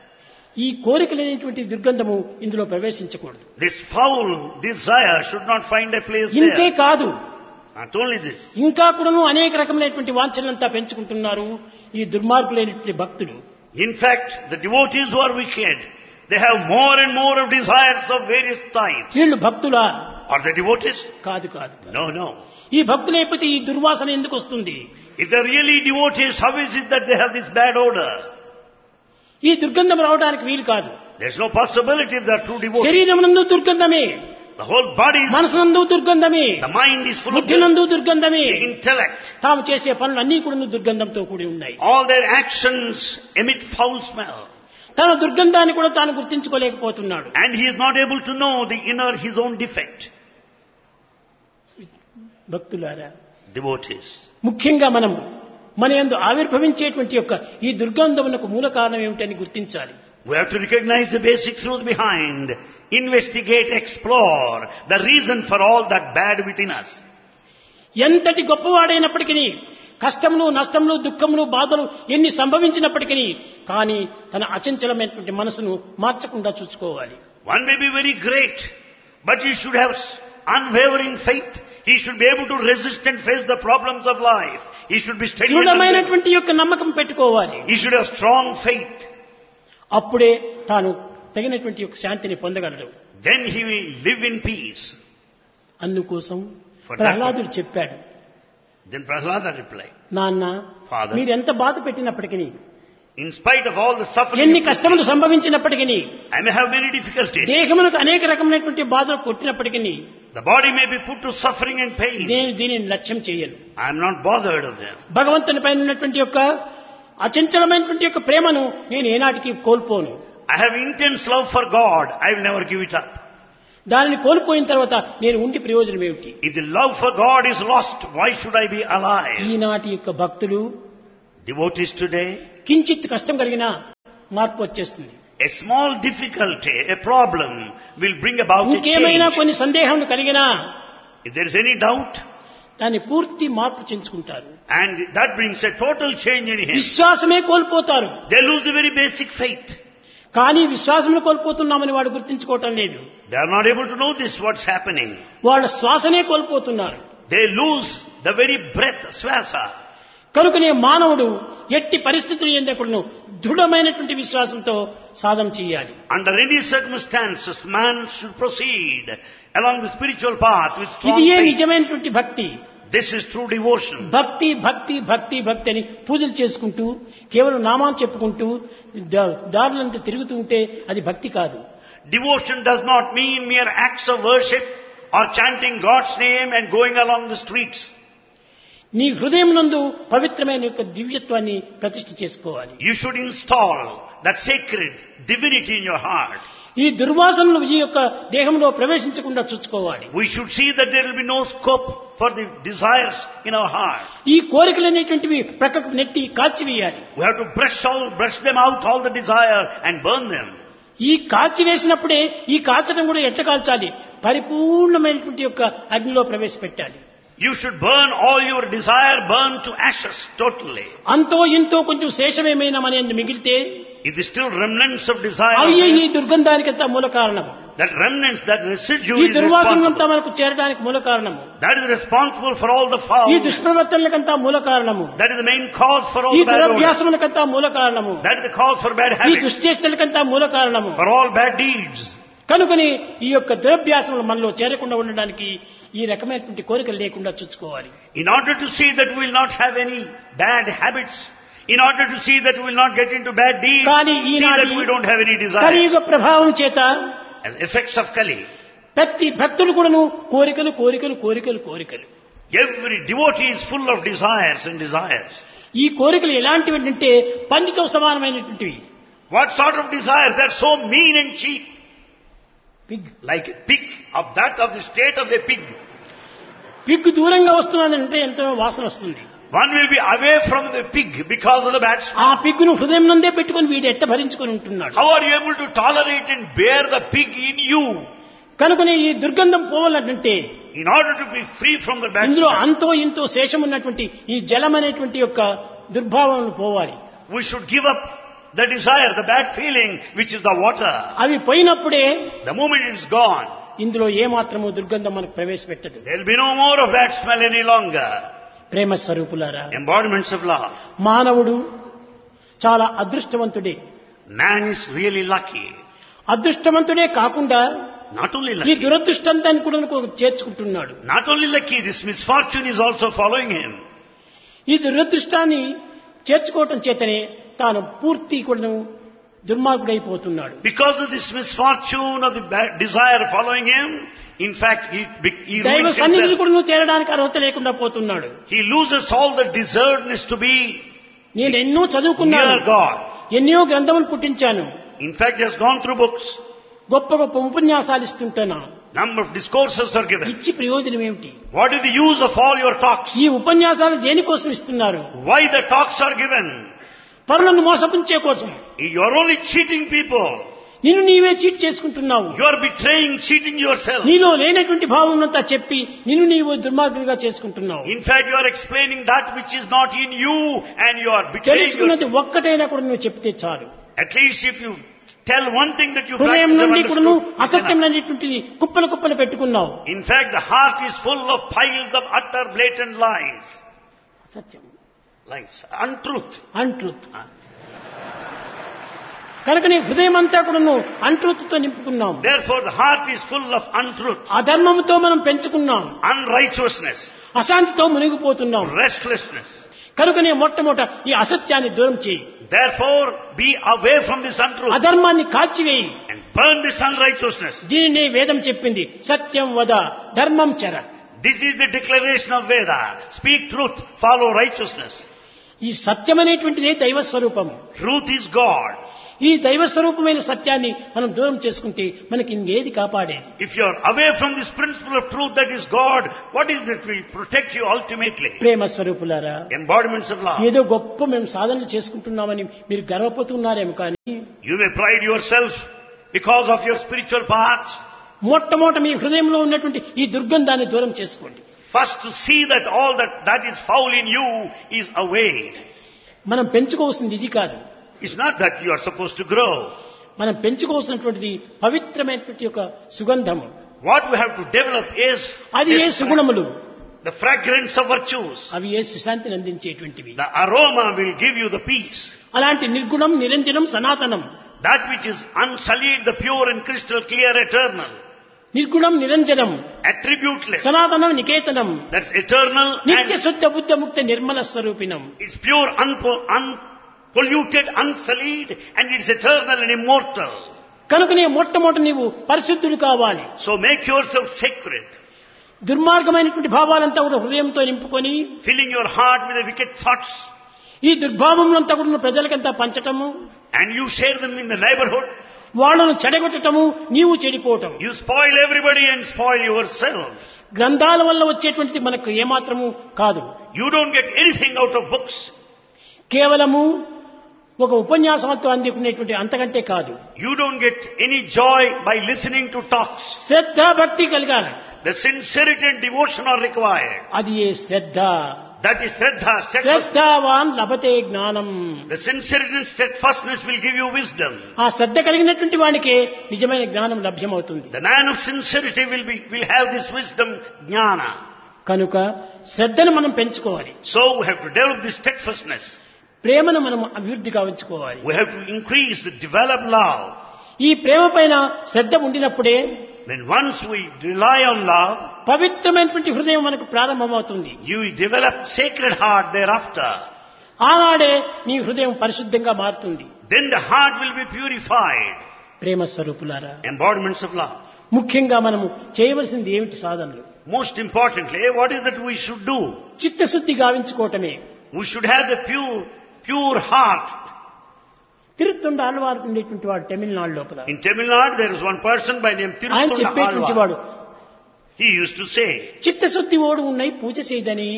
ఈ కోరికలైనటువంటి దుర్గంధము ఇందులో ప్రవేశించకూడదు This foul desire should not find a place ఇంతే there. కాదు Not only this. ఇంకా కూడాను అనేక రకమైనటువంటి వాంఛలంతా పెంచుకుంటున్నారు ఈ దుర్మార్గులైనటువంటి భక్తులు In fact, the devotees who are wicked, they have more and more of desires of various types. వీళ్ళు భక్తులా Are they devotees? కాదు కాదు కాదు. No, no. ఈ భక్తులు అయిపోతే ఈ దుర్వాసన ఎందుకు వస్తుంది If they're really devotees, how is it that they have this bad odor? ఈ దుర్గంధం రావడానికి వీలు కాదు There's no possibility if there are true devotees. శరీరమునందు దుర్గంధమే The whole body, is, మనసునందు దుర్గంధమే the mind is full of the, బుద్ధినందు దుర్గంధమే the intellect. తాము చేసే పనులు అన్ని కూడా దుర్గంధంతో కూడి ఉన్నాయి All their actions emit foul smell. తన దుర్గంధాన్ని కూడా తాను గుర్తించుకోలేకపోతున్నాడు And he is not able to know the inner, his own defect. భక్తులారా Devotees. ముఖ్యంగా మనం మన యందు ఆవిర్భవించేటువంటి యొక్క ఈ దుర్గంధమునకు మూల కారణం ఏమిటని గుర్తించాలి We have to recognize the basic truth behind, investigate, explore the reason for all that bad within us. ఎంతటి గొప్పవాడైనప్పటికీ కష్టములు నష్టములు దుఃఖములు బాధలు ఎన్ని సంభవించినప్పటికీ కానీ తన అచంచలమైనటువంటి మనసును మార్చకుండా చూసుకోవాలి One may be very great, but he should have unwavering faith. He should be able to resist and face the problems of life. He should be steady. and unwavering. దృఢమైనటువంటి యొక్క నమ్మకం పెట్టుకోవాలి He should have strong faith. అప్పుడే తాను తగినటువంటి యొక్క శాంతిని పొందగలడు Then he will live in peace. అందుకోసం For that ప్రహ్లాదుడు చెప్పాడు Then Prahlada replied, నాన్న Father. మీరు ఎంత బాధ పెట్టినప్పటికీ In spite of all the suffering, ఎన్ని you put కష్టములు me, సంభవించినప్పటికీ I may have many difficulties. దేహమునకు అనేక రకమైనటువంటి బాధలు కొట్టినప్పటికీ The body may be put to suffering and pain. నేను దీనిని లక్ష్యం చేయను I am not bothered of them. భగవంతుని పైన ఉన్నటువంటి యొక్క అచంచలమైనటువంటి యొక్క ప్రేమను నేను ఏనాటికి కోల్పోను I have intense love for God. I will never give it up. దానిని కోల్పోయిన తర్వాత నేను ఉండి ప్రయోజనం ఏమిటి If the love for God is lost, why should I be alive? ఈనాటి యొక్క భక్తులు Devotees today, కించిత్ కష్టం కలిగినా మార్పు వచ్చేస్తుంది a small difficulty, a problem will bring about a ఇంకేమైనా change. కొన్ని సందేహం కలిగినా If there is any doubt, దాన్ని పూర్తి మార్పు చెందుకుంటారు and that brings a total change in him, విశ్వాసమే కోల్పోతారు they lose the very basic faith. కానీ విశ్వాసం కోల్పోతున్నామని వాడు గుర్తించుకోవటం లేదు They are not able to notice what's happening. వాళ్ళ శ్వాసనే కోల్పోతున్నారు They lose the very breath, swasa. కనుకనే మానవుడు ఎట్టి పరిస్థితులు ఎందుకును దృఢమైనటువంటి విశ్వాసంతో సాధన చేయాలి Under any circumstances, man should proceed along the spiritual path with strong ఇది ఏ faith. నిజమైనటువంటి భక్తి This is true devotion. భక్తి భక్తి భక్తి భక్తి అని పూజలు చేసుకుంటూ కేవలం నామాలు చెప్పుకుంటూ దా- దారులంతా తిరుగుతూ ఉంటే అది భక్తి కాదు Devotion does not mean mere acts of worship or chanting God's name and going along the streets. నీ హృదయం నందు పవిత్రమైన యొక్క దివ్యత్వాన్ని ప్రతిష్ఠ చేసుకోవాలి You should install that sacred divinity in your heart. ఈ దుర్వాసనలు ఈ యొక్క దేహంలో ప్రవేశించకుండా చూసుకోవాలి We should see that there will be no scope for the desires in our heart. ఈ కోరికలు అనేటువంటివి ప్రక్కకు నెట్టి కాల్చివేయాలి We have to brush all, brush them out, all the desire and burn them. ఈ కాల్చి వేసినప్పుడే ఈ కాల్చడం కూడా ఎట్ట కాల్చాలి పరిపూర్ణమైనటువంటి యొక్క అగ్నిలో ప్రవేశపెట్టాలి You should burn all your desire, burn to ashes totally. అంతో ఇంతో కొంచెం శేషమేమైనా మన మిగిలితే If there's still remnants of desire, అవి ఈ there, దుర్గంధానికంతా మూల కారణం that remnants, that residue ఈ is దుర్వాసనంతా responsible. మనకు చేరడానికి మూల కారణము That is responsible for all the ఈ foul. దుష్ప్రవర్తనలకంతా మూల కారణము That is the main cause for all ఈ the bad odors. దురభ్యాసములకంతా మూల కారణము That is the cause for bad ఈ habits, దుశ్చేష్టలకంతా మూల కారణము for all bad deeds. కనుకని ఈ యొక్క దురభ్యాసములు మనలో చేరకుండా ఉండడానికి ఈ రకమైనటువంటి కోరికలు లేకుండా చూసుకోవాలి In order to see that we will not have any bad habits, in order to see that we will not get into bad deeds, కానీ see that ఈనాటి we don't have any desire. కలియుగ ప్రభావం చేత As effects of Kali, ప్రతి భక్తులు కూడాను కోరికలు కోరికలు కోరికలు కోరికలు every devotee is full of desires and desires. ఈ కోరికలు ఎలాంటివి అంటే పందితో సమానమైనటువంటివి What sort of desires? They're so mean and cheap. Pig Like a pig, of that of the state of a pig. Pig దూరంగా వస్తున్నదంటే ఎంతో వాసన వస్తుంది One will be away from the pig because of the bad smell. ఆ పిగ్గును హృదయం నందే పెట్టుకుని వీడు ఎట్ట భరించుకొని ఉంటున్నాడు How are you able to tolerate and bear the pig in you? కనుకనే ఈ దుర్గంధం పోవాలంటే In order to be free from the bad ఇందులో smell, అంతో ఇంతో శేషం ఉన్నటువంటి ఈ జలం అనేటువంటి యొక్క దుర్భావం పోవాలి we should give up the desire, the bad feeling, which is the water. అవి పోయినప్పుడే The moment it is gone, ఇందులో ఏమాత్రము దుర్గంధం మనకు ప్రవేశపెట్టదు there will be no more of bad smell any longer. ప్రేమ స్వరూపులారా Embodiments of love. మానవుడు చాలా అదృష్టవంతుడే Man is really lucky. అదృష్టవంతుడే కాకుండా Not only ఈ lucky, దురదృష్టంతాన్ని కూడా చేర్చుకుంటున్నాడు not only lucky, this misfortune is also following him. ఈ దురదృష్టాన్ని చేర్చుకోవటం చేతనే తాను పూర్తి కూడా దుర్మార్గుడైపోతున్నాడు Because of this misfortune of the bad desire following him, in fact, he, be- he దైవ ruins సన్నిధిని himself. కూడా నువ్వు చేరడానికి అర్హత లేకుండా పోతున్నాడు He loses all the deservedness to be నేను ఎన్నో చదువుకున్నాను near God. ఎన్నో గ్రంథములు పుట్టించాను In fact, he has gone through books. గొప్ప గొప్ప ఉపన్యాసాలు ఇస్తుంటున్నా Number of discourses are given. ఇచ్చి ప్రయోజనం ఏమిటి What is the use of all your talks? ఈ ఉపన్యాసాలు దేనికోసం ఇస్తున్నారు Why the talks are given? పరులను మోసపుంచే కోసం You are only cheating people. నిన్ను నీవే చీట్ చేసుకుంటున్నావు You are betraying, cheating yourself. నీలో లేనటువంటి భావం అంతా చెప్పి నిన్ను నీవు దుర్మార్గుడిగా చేసుకుంటున్నావు In fact, you are explaining that which is not in you and you are betraying your... తెలుసుకున్నది ఒక్కటైనా కూడా నువ్వు చెప్తే చాలు At least if you tell one thing that you హృదయం practice have నుండి కూడా నువ్వు understood, it's అసత్యం enough. అనేటువంటిది కుప్పలు కుప్పలు పెట్టుకున్నావు In fact, the heart is full of piles of utter blatant lies. అసత్యం Lies. Untruth. అంట్రుత్ కనుక నీ హృదయం అంతా కూడా నువ్వు అంట్రుత్తో నింపుకున్నాం Therefore, the heart is full of untruth, అధర్మంతో మనం పెంచుకున్నాం unrighteousness, అశాంతితో మునిగిపోతున్నాం restlessness. కనుకనే మొట్టమొదట ఈ అసత్యాన్ని దూరం చేయి Therefore, be away from this untruth అధర్మాన్ని కాల్చివేయి and burn this unrighteousness. దీనినే వేదం చెప్పింది సత్యం వద ధర్మం చర This is the declaration of Veda. Speak truth, follow righteousness. ఈ సత్యం అనేటువంటిదే దైవ స్వరూపం Truth is God. ఈ దైవ స్వరూపమైన సత్యాన్ని మనం దూరం చేసుకుంటే మనకి ఇంకేది కాపాడేది If you are away from this principle of truth that is God, what is it will protect you ultimately? ప్రేమ స్వరూపులారా Embodiments of love. ఏదో గొప్ప మేము సాధనలు చేసుకుంటున్నామని మీరు గర్వపోతున్నారేమో కానీ You may pride yourself because of your spiritual path. మొట్టమొదట మీ హృదయంలో ఉన్నటువంటి ఈ దుర్గంధాన్ని దూరం చేసుకోండి First to see that all that, that is foul in you is away. మనం పెంచుకోవాల్సింది ఇది కాదు It's not that you are supposed to grow. మనం పెంచుకోవాల్సినటువంటిది పవిత్రమైనటువంటి యొక్క సుగంధము What we have to develop is అది ఏ this fra- సుగుణములు the fragrance of virtues. అవి ఏ సుశాంతిని అందించేటువంటివి The aroma will give you the peace. అలాంటి నిర్గుణం నిరంజనం సనాతనం That which is unsullied, the pure and crystal clear, eternal. నిర్గుణం నిరంజనం Attributeless. సనాతనం నికేతనం That's eternal నిత్య and శుద్ధ బుద్ధ ముక్త Nirmala స్వరూపిణం it's pure, unpo- unpolluted, unsullied, and it's eternal and immortal. కనుకనే మొట్టమొదట నీవు పరిశుద్ధుడు కావాలి So make yourself sacred, దుర్మార్గమైనటువంటి భావాలంతా కూడా హృదయంతో నింపుకొని filling your heart with the wicked thoughts, ఈ దుర్భావములంతా కూడా నువ్వు ప్రజలకంతా పంచటము and you share them in the neighborhood. వాళ్ళను చెడగొట్టటము నీవు చెడిపోవటం You spoil everybody and spoil yourself. గ్రంథాల వల్ల వచ్చేటువంటిది మనకు ఏమాత్రము కాదు You don't get anything out of books. కేవలము ఒక ఉపన్యాసంతో అందుకునేటువంటి అంతకంటే కాదు You don't get any joy by listening to talks. శ్రద్ధ భక్తి కలగాలి The sincerity and devotion are required. అది ఏ శ్రద్ధ That is Shraddha, steadfast. శ్రద్ధావాన్ లభతే జ్ఞానం The sincerity and steadfastness will give you wisdom. ఆ శ్రద్ధ కలిగినటువంటి వాడికే నిజమైన జ్ఞానం లభ్యమవుతుంది The man of sincerity will be will have this wisdom, jnana. కనుక శ్రద్ధను మనం పెంచుకోవాలి So we have to develop this steadfastness. ప్రేమను మనం అభివృద్ధిగా ఉంచుకోవాలి We have to increase, to develop love. ఈ ప్రేమ పైన శ్రద్ధ ఉండినప్పుడే When once we rely on love, పవిత్రమైనటువంటి హృదయం మనకు ప్రారంభమవుతుంది you develop sacred heart thereafter. ఆనాడే నీ హృదయం పరిశుద్ధంగా మారుతుంది Then the heart will be purified. ప్రేమ స్వరూపులారా Embodiments of love. ముఖ్యంగా మనము చేయవలసింది ఏమిటి సాధనలు Most importantly, what is that we should do? చిత్తశుద్ధి గావించుకోవటమే We should have the pure, pure heart. తిరుత్తుండ Alvar ఉండేటువంటి వాడు తమిళనాడు లోపల In Tamil Nadu, there is one person by name ఆయన Tirutunda చెప్పేటువంటి Alvar. వాడు He used to say, చిత్తశుద్ధి ఓడు ఉన్నాయి పూజ చేయదని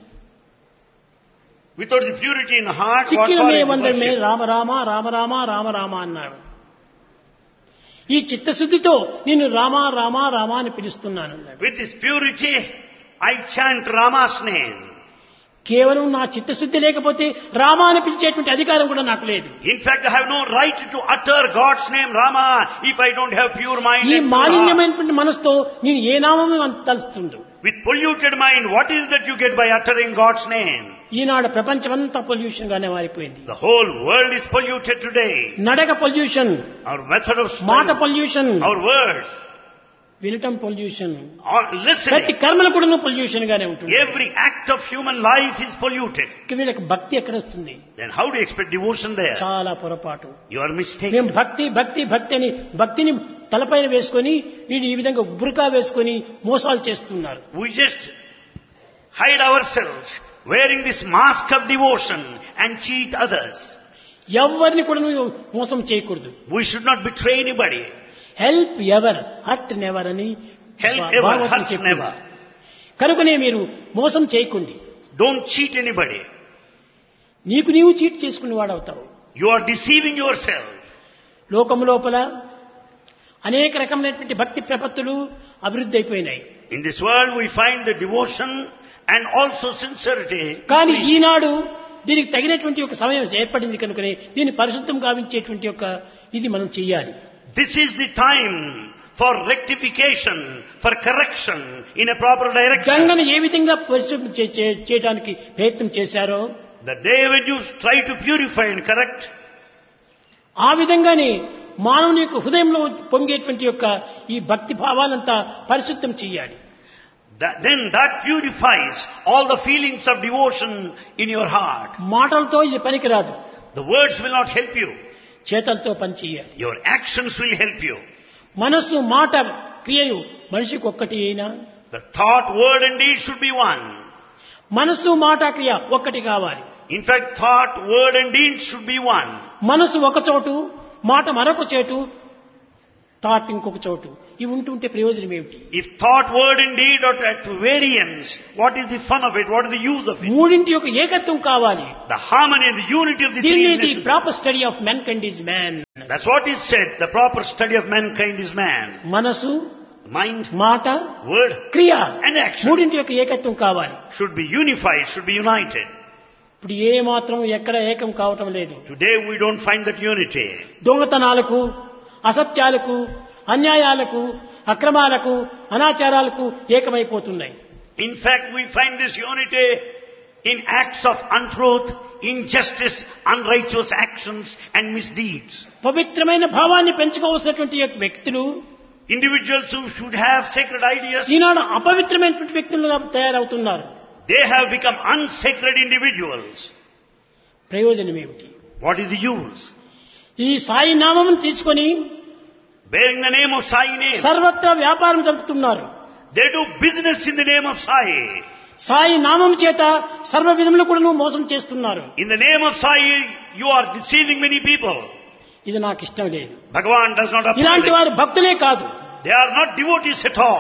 without the purity in the heart, what చిక్కిన for May is the వందరమే worship? Rama Rama Rama Rama Rama Rama అన్నాడు ఈ చిత్తశుద్ధితో నేను రామ రామ రామ అని పిలుస్తున్నాను అన్నాడు With this purity, I chant Rama's name. కేవలం నా చిత్తశుద్ధి లేకపోతే రామ అని పిలిచేటువంటి అధికారం కూడా నాకు లేదు In fact, I have no right to utter God's name, Rama, if I don't have pure mind. ఈ and pure heart. మాలిన్యమైనటువంటి మనసుతో నేను ఏ నామము తలుస్తుండు With polluted mind, what is that you get by uttering God's name? ఈనాడు ప్రపంచమంతా pollution గానే మారిపోయింది The whole world is polluted today. నడక pollution Our method of మాట speech, pollution our words, వినటం పొల్యూషన్ Or ప్రతి listening. కర్మలు కూడా పొల్యూషన్ గానే ఉంటుంది Every act of human life is polluted. ఇక వీళ్ళకి భక్తి ఎక్కడ వస్తుంది Then how do you expect devotion there? చాలా పొరపాటు You are మేము mistaken. భక్తి భక్తి భక్తి అని భక్తిని తలపైన వేసుకొని వీళ్ళు ఈ విధంగా బురకా వేసుకొని మోసాలు చేస్తున్నారు We just hide ourselves wearing this mask of devotion and cheat others. ఎవరిని కూడా నువ్వు మోసం చేయకూడదు We should not betray anybody. Help ever hurt never అని Help భా- ever, భాగవతం hurt చెప్పింది. never. కనుకనే మీరు మోసం చేయకండి Don't cheat anybody. నీకు నీవు చీట్ చేసుకుని వాడవుతావు You are deceiving yourself. లోకం లోపల అనేక రకమైనటువంటి భక్తి ప్రపత్తులు అభివృద్ధి అయిపోయినాయి In this world we find the devotion and also sincerity. కానీ ఈనాడు దీనికి తగినటువంటి ఒక సమయం ఏర్పడింది కనుకనే దీన్ని పరిశుద్ధం గావించేటువంటి ఒక ఇది మనం చెయ్యాలి This is the time for rectification, for correction in a proper direction. గంగను ఏ విధంగా పరిశుద్ధం చే- చే- చేయడానికి ప్రయత్నం చేశారో The day when you try to purify and correct, ఆ విధంగానే మానవుని యొక్క హృదయంలో పొంగేటువంటి యొక్క ఈ భక్తి భావాలంతా పరిశుద్ధం చెయ్యాలి that, then that purifies all the feelings of devotion in your heart. మాటలతో ఇది పనికిరాదు The words will not help you. చేతలతో పని చెయ్యాలి Your actions will help you. మనస్సు మాట క్రియలు మనిషికి ఒక్కటి అయినా The thought, word and deed should be one. మనస్సు మాట క్రియ ఒక్కటి కావాలి In fact, thought, word and deed should be one. మనసు ఒక చోటు మాట మరొక చోటు థాట్ ఇంకొక చోటు ఇవి ఉంటుంటే ప్రయోజనం ఏమిటి If thought, word and deed are at variance, what is the fun of it? What is the use of it? మూడింటి యొక్క ఏకత్వం కావాలి The harmony and the unity of the three దీన్ని is the necessary. Proper study of mankind is man That's what is said. The proper study of mankind is man. మనసు Mind, మాట word క్రియ and action మూడింటి యొక్క ఏకత్వం కావాలి should be unified, should be united. ఇప్పుడు ఏ మాత్రం ఎక్కడ ఏకం కావటం లేదు Today we don't find that unity. దొంగతనాలకు అసత్యాలకు అన్యాయాలకు అక్రమాలకు అనాచారాలకు ఏకమైపోతున్నాయి In fact, we find this unity in acts of untruth, injustice, unrighteous actions and misdeeds. పవిత్రమైన భావాన్ని పెంచుకోవాల్సినటువంటి యొక్క వ్యక్తులు Individuals who should have sacred ideas, ఈనాడు అపవిత్రమైనటువంటి వ్యక్తులుగా తయారవుతున్నారు they have become unsacred individuals. ప్రయోజనం ఏమిటి What is the use? ఈ సాయి నామం తీసుకొని Bearing the name of Sai name. సర్వత్రా వ్యాపారం జరుపుతున్నారు They do business in the name of Sai. Sai నామం చేత సర్వ విధములు కూడా మోసం చేస్తున్నారు In the name of Sai, you are deceiving many people. ఇది నాకు ఇష్టం లేదు Bhagavan does not approve. ఇలాంటి it. వారు భక్తులే కాదు They are not devotees at all.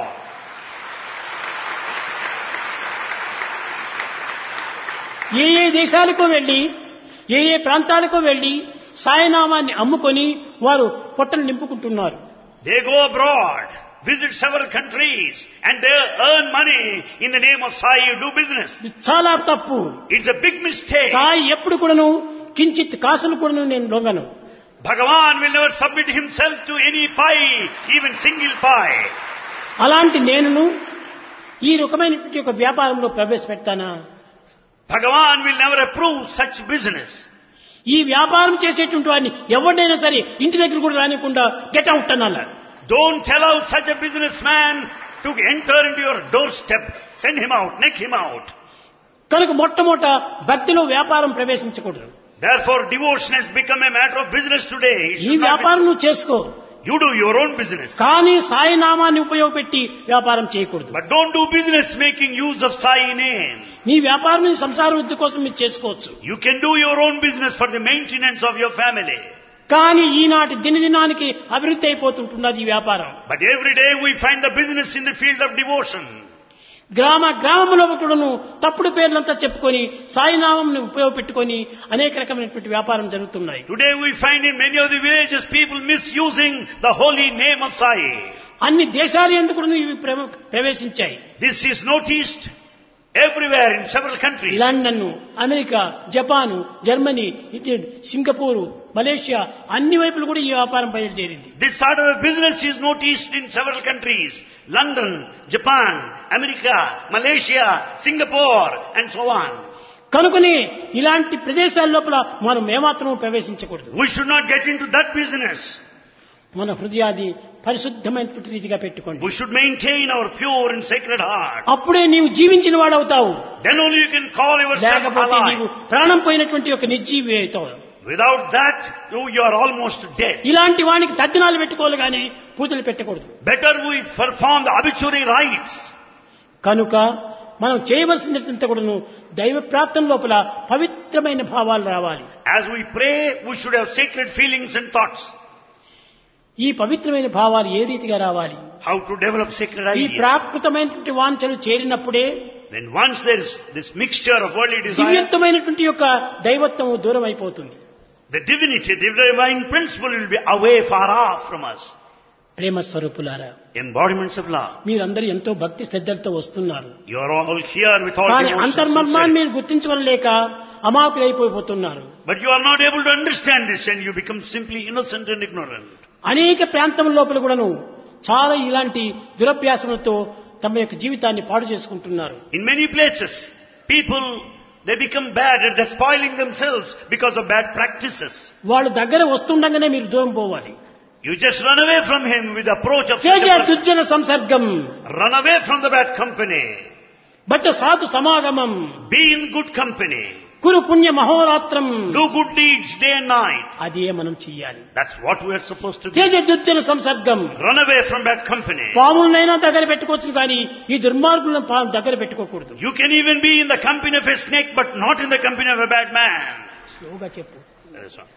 ఏ ఏ దేశాలకు వెళ్లి ఏ ఏ ప్రాంతాలకు వెళ్లి సాయనామాన్ని అమ్ముకొని వారు పొట్టలు నింపుకుంటున్నారు They go abroad, visit several countries, and they earn money in the name of Sai, do business. ఇది చాలా తప్పు It's a big mistake. Sai ఎప్పుడు కూడాను కించిత్ కాసులు కూడాను నేను లొంగను Bhagavan will never submit himself to any pie, even single pie. అలాంటి నేనును ఈ రకమైనటువంటి ఒక వ్యాపారంలో ప్రవేశపెడతానా Bhagavan will never approve such business. ఈ వ్యాపారం చేసేటువంటి వాడిని ఎవరినైనా సరే ఇంటి దగ్గర కూడా రానికుండా గెట్ అవుట్ అనాల Don't allow such a businessman to enter into your doorstep. Send him out, neck him out. కనుక మొట్టమొదట భక్తిలో వ్యాపారం ప్రవేశించకూడదు Therefore, devotion has become a matter of business today. It ఈ should not వ్యాపారం నువ్వు చేసుకో be- you do your own business. కానీ సాయి నామాన్ని ఉపయోగపెట్టి వ్యాపారం చేయకూడదు But don't do business making use of Sai name. నీ వ్యాపారం నీ సంసార వృద్ధి కోసం మీరు చేసుకోవచ్చు You can do your own business for the maintenance of your family. కానీ ఈనాటి దినదినానికి అభివృద్ధి అయిపోతుంటున్నది ఈ వ్యాపారం But every day we find the business in the field of devotion. గ్రామ గ్రామంలో కూడాను తప్పుడు పేర్లంతా చెప్పుకొని సాయినామం ఉపయోగపెట్టుకొని అనేక రకమైనటువంటి వ్యాపారం జరుగుతున్నాయి Today we find in many of the villages people misusing the holy name of Sai. అన్ని దేశాలు ఎందుకు ఇవి ప్ర- ప్రవేశించాయి This is noticed everywhere in several countries. London America Japan Germany ఇది సింగపూరు మలేషియా అన్ని వైపులు కూడా ఈ వ్యాపారం బయలుదేరింది This sort of a business is noticed in several countries. London, Japan, America, Malaysia, Singapore and so on. కనుకనే ఇలాంటి ప్రదేశాల లోపల మనం ఏమాత్రం ప్రవేశించకూడదు We should not get into that business. మన హృదయాన్ని పరిశుద్ధమైనటువంటి రీతిగా పెట్టుకోండి We should maintain our pure and sacred heart. అప్పుడే నీవు జీవించిన వాడవుతావు Then only you can call yourself లేకపోతే నీవు alive. ప్రాణం పోయినటువంటి ఒక నిర్జీవి అవుతావు Without that, you, you are almost dead. ఇలాంటి వానికి తద్దినాలు పెట్టుకోవాలి కానీ పూజలు పెట్టకూడదు Better we perform the obituary rites. కనుక మనం చేయవలసినదంతా కూడాను దైవ ప్రార్థన లోపల పవిత్రమైన భావాలు రావాలి As we pray, we should have sacred feelings and thoughts. ఈ పవిత్రమైన భావాలు ఏ రీతిగా రావాలి How to develop sacred ఈ ideas. ప్రాకృతమైనటువంటి వాంఛలు చేరినప్పుడే Then once there is this mixture of worldly desire, దివ్యత్వమైనటువంటి యొక్క దైవత్వం దూరం అయిపోతుంది the divinity, the divine principle will be away, far off from us. ప్రేమ స్వరూపులారా Embodiments of love. మీరందరూ ఎంతో భక్తి శ్రద్ధలతో వస్తున్నారు You are all here with all కానీ devotion, అంతర్మర్మాన్ని sincerity. మీరు గుర్తించవలేక అమాకులైపోతున్నారు But you are not able to understand this and you become simply innocent and ignorant. అనేక ప్రాంతం లోపల కూడాను చాలా ఇలాంటి దురభ్యాసములతో తమ యొక్క జీవితాన్ని పాడు చేసుకుంటున్నారు In many places, people, they become bad and they're spoiling themselves because of bad practices. వాళ్ళు దగ్గర వస్తుండగానే మీరు దూరం పోవాలి You just run away from him with the approach of such Teja a person. దుర్జన సంసర్గం Run away from the bad company. బచ్చ సాధు సమాగమం Be in good company. కురు పుణ్య మహోరాత్రం Do good deeds day and night. అదే మనం చెయ్యాలి That's what we are supposed to do. Teja దుర్జన సంసర్గం Run away from bad company. పాములనైనా దగ్గర పెట్టుకోవచ్చు కానీ ఈ దుర్మార్గులను పా- దగ్గర పెట్టుకోకూడదు You can even be in the company of a snake but not in the company of a bad man. స్లోగా చెప్పు That is all.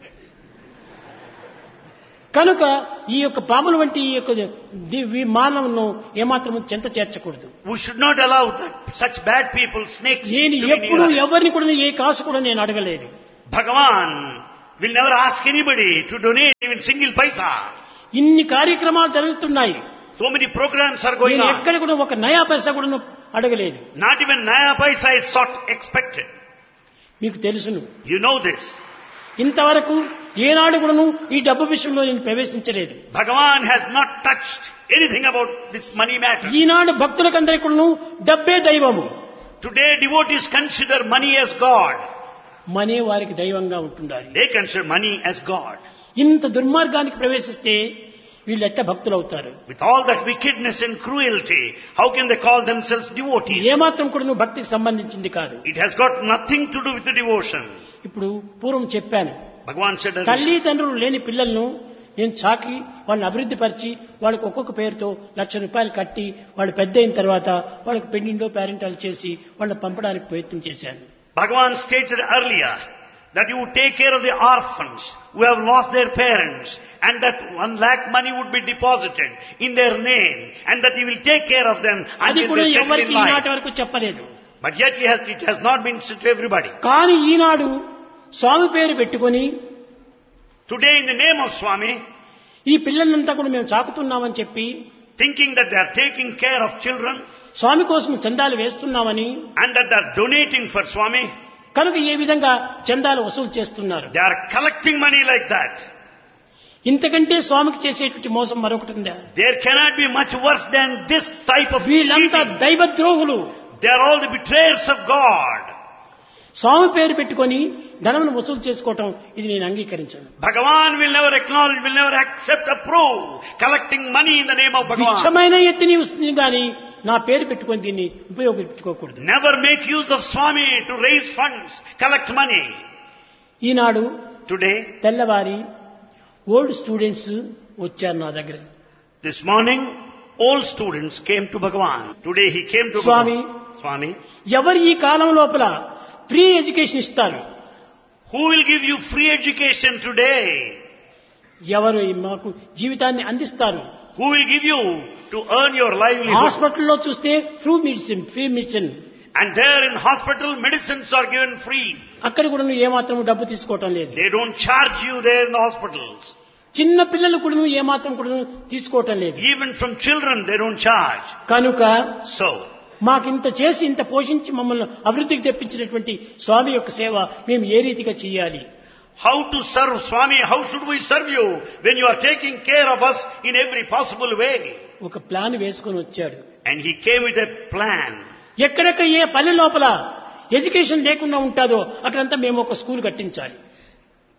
కనుక ఈ యొక్క పాముల వంటి ఈ యొక్క ది- ఈ మానవును ఏమాత్రం చెంత చేర్చకూడదు We should not allow that, such bad people, snakes, to నేను be ఎప్పుడు near us. ఎవరిని కూడా ఏ కాసు కూడా నేను అడగలేదు Bhagavan will never ask anybody to donate even single paisa. ఇన్ని కార్యక్రమాలు జరుగుతున్నాయి So many programs are going నేను on. ఎక్కడ కూడా ఒక నయా పైసా కూడా అడగలేదు Not even Naya paisa is sought expected. మీకు తెలుసును You know this. ఇంతవరకు ఏనాడు కూడాను ఈ డబ్బు విషయంలో నేను ప్రవేశించలేదు Bhagavan has not touched anything about this money matter. ఈనాడు భక్తులకందరికీ కూడాను డబ్బే దైవము Today devotees consider money as God. మనే వారికి దైవంగా ఉంటుండాలి They consider money as God. ఇంత దుర్మార్గానికి ప్రవేశిస్తే వీళ్ళు ఎట్ట భక్తులు అవుతారు With all that wickedness and cruelty, how can they call themselves devotees? ఏమాత్రం కూడా నువ్వు భక్తికి సంబంధించింది కాదు It has got nothing to do with the devotion. ఇప్పుడు పూర్వం చెప్పాను Bhagavan said earlier, తల్లిదండ్రులు లేని పిల్లలను నేను చాకి వాళ్ళని అభివృద్ధి పరిచి వాళ్ళకి ఒక్కొక్క పేరుతో లక్ష రూపాయలు కట్టి వాళ్ళు పెద్ద అయిన తర్వాత వాళ్ళకి పెండిండో పేరెంటాలు చేసి వాళ్ళని పంపడానికి ప్రయత్నం చేశాను Bhagavan stated earlier that you would take care of the orphans who have lost their parents and that one lakh money would be deposited in their name and that he will take care of them అది until కూడా they settle ఎవరికి in ఈనాటి life. వరకు చెప్పలేదు But yet he has, it has not been said to everybody. కానీ ఈనాడు స్వామి పేరు పెట్టుకొని Today in the name of Swami, ఈ పిల్లలంతా కూడా మేము చాకుతున్నామని చెప్పి thinking that they are taking care of children స్వామి కోసం చందాలు వేస్తున్నామని and that they are donating for Swami, కనుక ఏ విధంగా చందాలు వసూలు చేస్తున్నారు they are collecting money like that. ఇంతకంటే స్వామికి చేసేటువంటి మోసం మరొకటి ఉందా There cannot be much worse than this type of వీళ్ళంతా cheating. దైవద్రోహులు They are all the betrayers of God. స్వామి పేరు పెట్టుకొని ధనమును వసూలు చేసుకోవటం ఇది నేను అంగీకరించాను Bhagavan will never acknowledge, will never accept, approve collecting money in the name of Bhagavan. భిక్షమైన ఎత్తి నీవు ఇస్తుంది కానీ నా పేరు పెట్టుకొని దీన్ని ఉపయోగించుకోకూడదు Never make use of Swami to raise funds, collect money. ఈనాడు Today, తెల్లవారి ఓల్డ్ స్టూడెంట్స్ వచ్చారు నా దగ్గర this morning, all students came to Bhagavan. Today he came to Swami. Bhagavan. Swami, ఎవరు ఈ కాలం లోపల ఫ్రీ ఎడ్యుకేషన్ ఇస్తారు who will give you free education today? ఎవరు ఈ మాకు జీవితాన్ని అందిస్తారు Who will give you to earn your livelihood? హాస్పిటల్లో చూస్తే free medicine free medicine And there in hospital, medicines are given free. అక్కడ కూడా నువ్వు ఏమాత్రం డబ్బు తీసుకోవటం లేదు They don't charge you there in the hospitals. చిన్న పిల్లలు కూడా నువ్వు ఏమాత్రం కూడా నువ్వు తీసుకోవటం లేదు Even from children, they don't charge. కనుక So, మాకింత చేసి ఇంత పోషించి మమ్మల్ని అభివృద్ధికి తెప్పించినటువంటి స్వామి యొక్క సేవ మేము ఏ రీతిగా చేయాలి how to serve Swami? How should we serve you when you are taking care of us in every possible way? ఒక ప్లాన్ వేసుకొని వచ్చాడు And he came with a plan. ఎక్కడెక్కడ ఏ పల్లె లోపల ఎడ్యుకేషన్ లేకుండా ఉంటుందో అక్కడంతా మేము ఒక స్కూల్ కట్టించాలి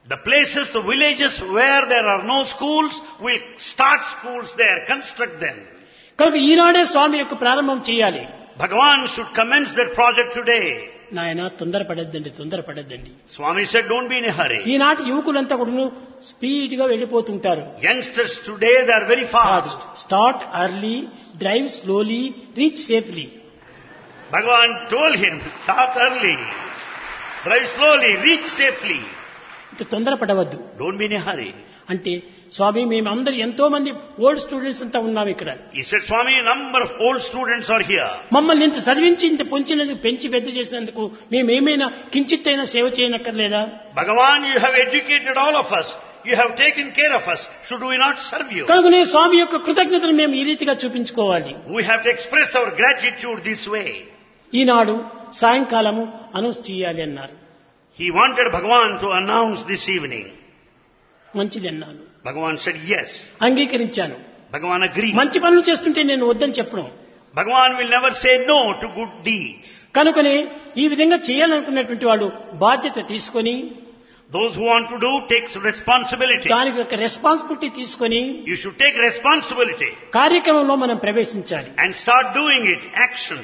The places, the villages where there are no schools, will start schools there, construct them. కనుక ఈనాడే స్వామి యొక్క ప్రారంభం చేయాలి Bhagavan should commence that project today. నాయన తొందరపడద్దండి తొందరపడద్దండి Swami said, don't be in a hurry. ఈనాటి యువకులంతా కూడా స్పీడ్ గా వెళ్ళిపోతుంటారు Youngsters today, they are very fast. Start early drive slowly reach safely Bhagavan told him, start early, drive slowly, reach safely. ఇంత తొందరపడవద్దు Don't be in a hurry. అంటే స్వామి మేమందరూ ఎంతో మంది old students అంతా ఉన్నాం ఇక్కడ He said, Swami, a number of old students are here. మమ్మల్ని ఇంత చదివించి ఇంత పొంచినందుకు పెంచి పెద్ద చేసినందుకు మేమేమైనా కించిత్తైనా సేవ చేయనక్కర్లేదా Bhagavan, you have educated all of us. You have taken care of us. Should we not serve you? కనుకనే స్వామి యొక్క కృతజ్ఞతను మేము ఈ రీతిగా చూపించుకోవాలి We have to express our gratitude this way. ఈనాడు సాయంకాలము అనౌన్స్ చేయాలి అన్నారు He wanted Bhagavan to announce this evening. మంచిది అన్నాను Bhagavan said yes. అంగీకరించాను Bhagavan agreed. మంచి పనులు చేస్తుంటే నేను వద్దని చెప్పడం Bhagavan will never say no to good deeds. కనుకనే ఈ విధంగా చేయాలనుకున్నటువంటి వాడు బాధ్యత తీసుకొని Those who want to do takes responsibility. దానికి యొక్క రెస్పాన్సిబిలిటీ తీసుకొని You should take responsibility కార్యక్రమంలో మనం ప్రవేశించాలి and start doing it. Action.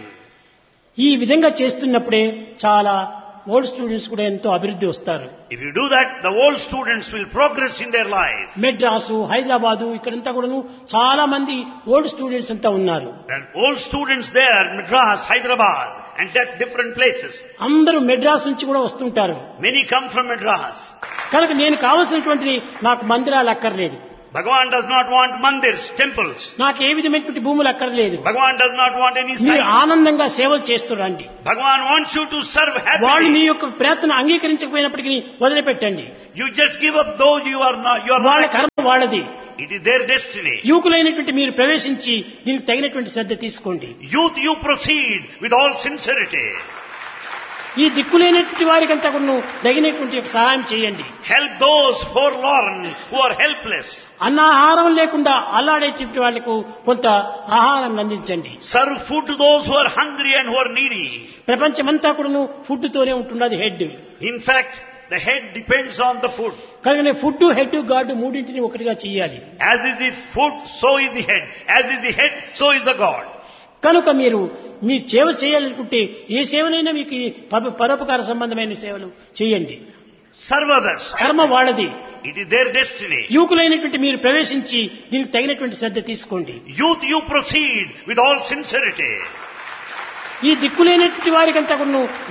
ఈ విధంగా చేస్తున్నప్పుడే చాలా ఓల్డ్ స్టూడెంట్స్ కూడా ఎంతో అభివృద్ధి వస్తారు If you do that, the old students will progress in their life. Madras Hyderabad ఇక్కడంతా కూడాను చాలా మంది ఓల్డ్ స్టూడెంట్స్ అంతా ఉన్నారు There are old students there, Madras, Hyderabad, and at different places. అందరూ మెడ్రాస్ నుంచి కూడా వస్తుంటారు Many come from Madras. కనుక నేను కావలసినటువంటి నాకు మందిరాలు అక్కర్లేదు Bhagavan does not want mandirs, temples. నాకు ఏ విధమైనటువంటి భూములు అక్కర్లేదు Bhagavan does not want any మీరు sites. ఆనందంగా సేవలు చేస్తురండి Bhagavan wants you to serve వాళ్ళు మీ happily. యొక్క ప్రయత్నం అంగీకరించకపోయినప్పటికీ వదిలిపెట్టండి You just give up though you are not, you are వాళ్ళ not. కర్మ వాళ్ళది It is their destiny. యువకులైనటువంటి మీరు ప్రవేశించి దీనికి తగినటువంటి శ్రద్ధ తీసుకోండి Youth, you proceed with all sincerity. ఈ దిక్కులేనటువంటి వారికంతా కూడా తగినటువంటి యొక్క సహాయం చేయండి Help those forlorn who are helpless. అన్నాహారం లేకుండా అల్లాడేటువంటి వాళ్లకు కొంత ఆహారం అందించండి Serve food to those who are hungry and who are needy. ప్రపంచమంతా కూడాను ఫుడ్ తోనే ఉంటున్నది head In fact, the head depends on the food. కనుకనే ఫుడ్ హెడ్ గాడ్ మూడింటిని ఒకటిగా చేయాలి As is the food, so is the head. As is the head, so is the God. కనుక మీరు మీ సేవ చేయాలనుకుంటే ఏ సేవనైనా మీకు ఈ పర- పరోపకార సంబంధమైన సేవలు చేయండి Serve others. కర్మ వాళ్ళది It is their destiny. యువకులైనటువంటి మీరు ప్రవేశించి దీనికి తగినటువంటి శ్రద్ధ తీసుకోండి Youth, you proceed with all sincerity. ఈ దిక్కులేనటువంటి వారికంతా కూడా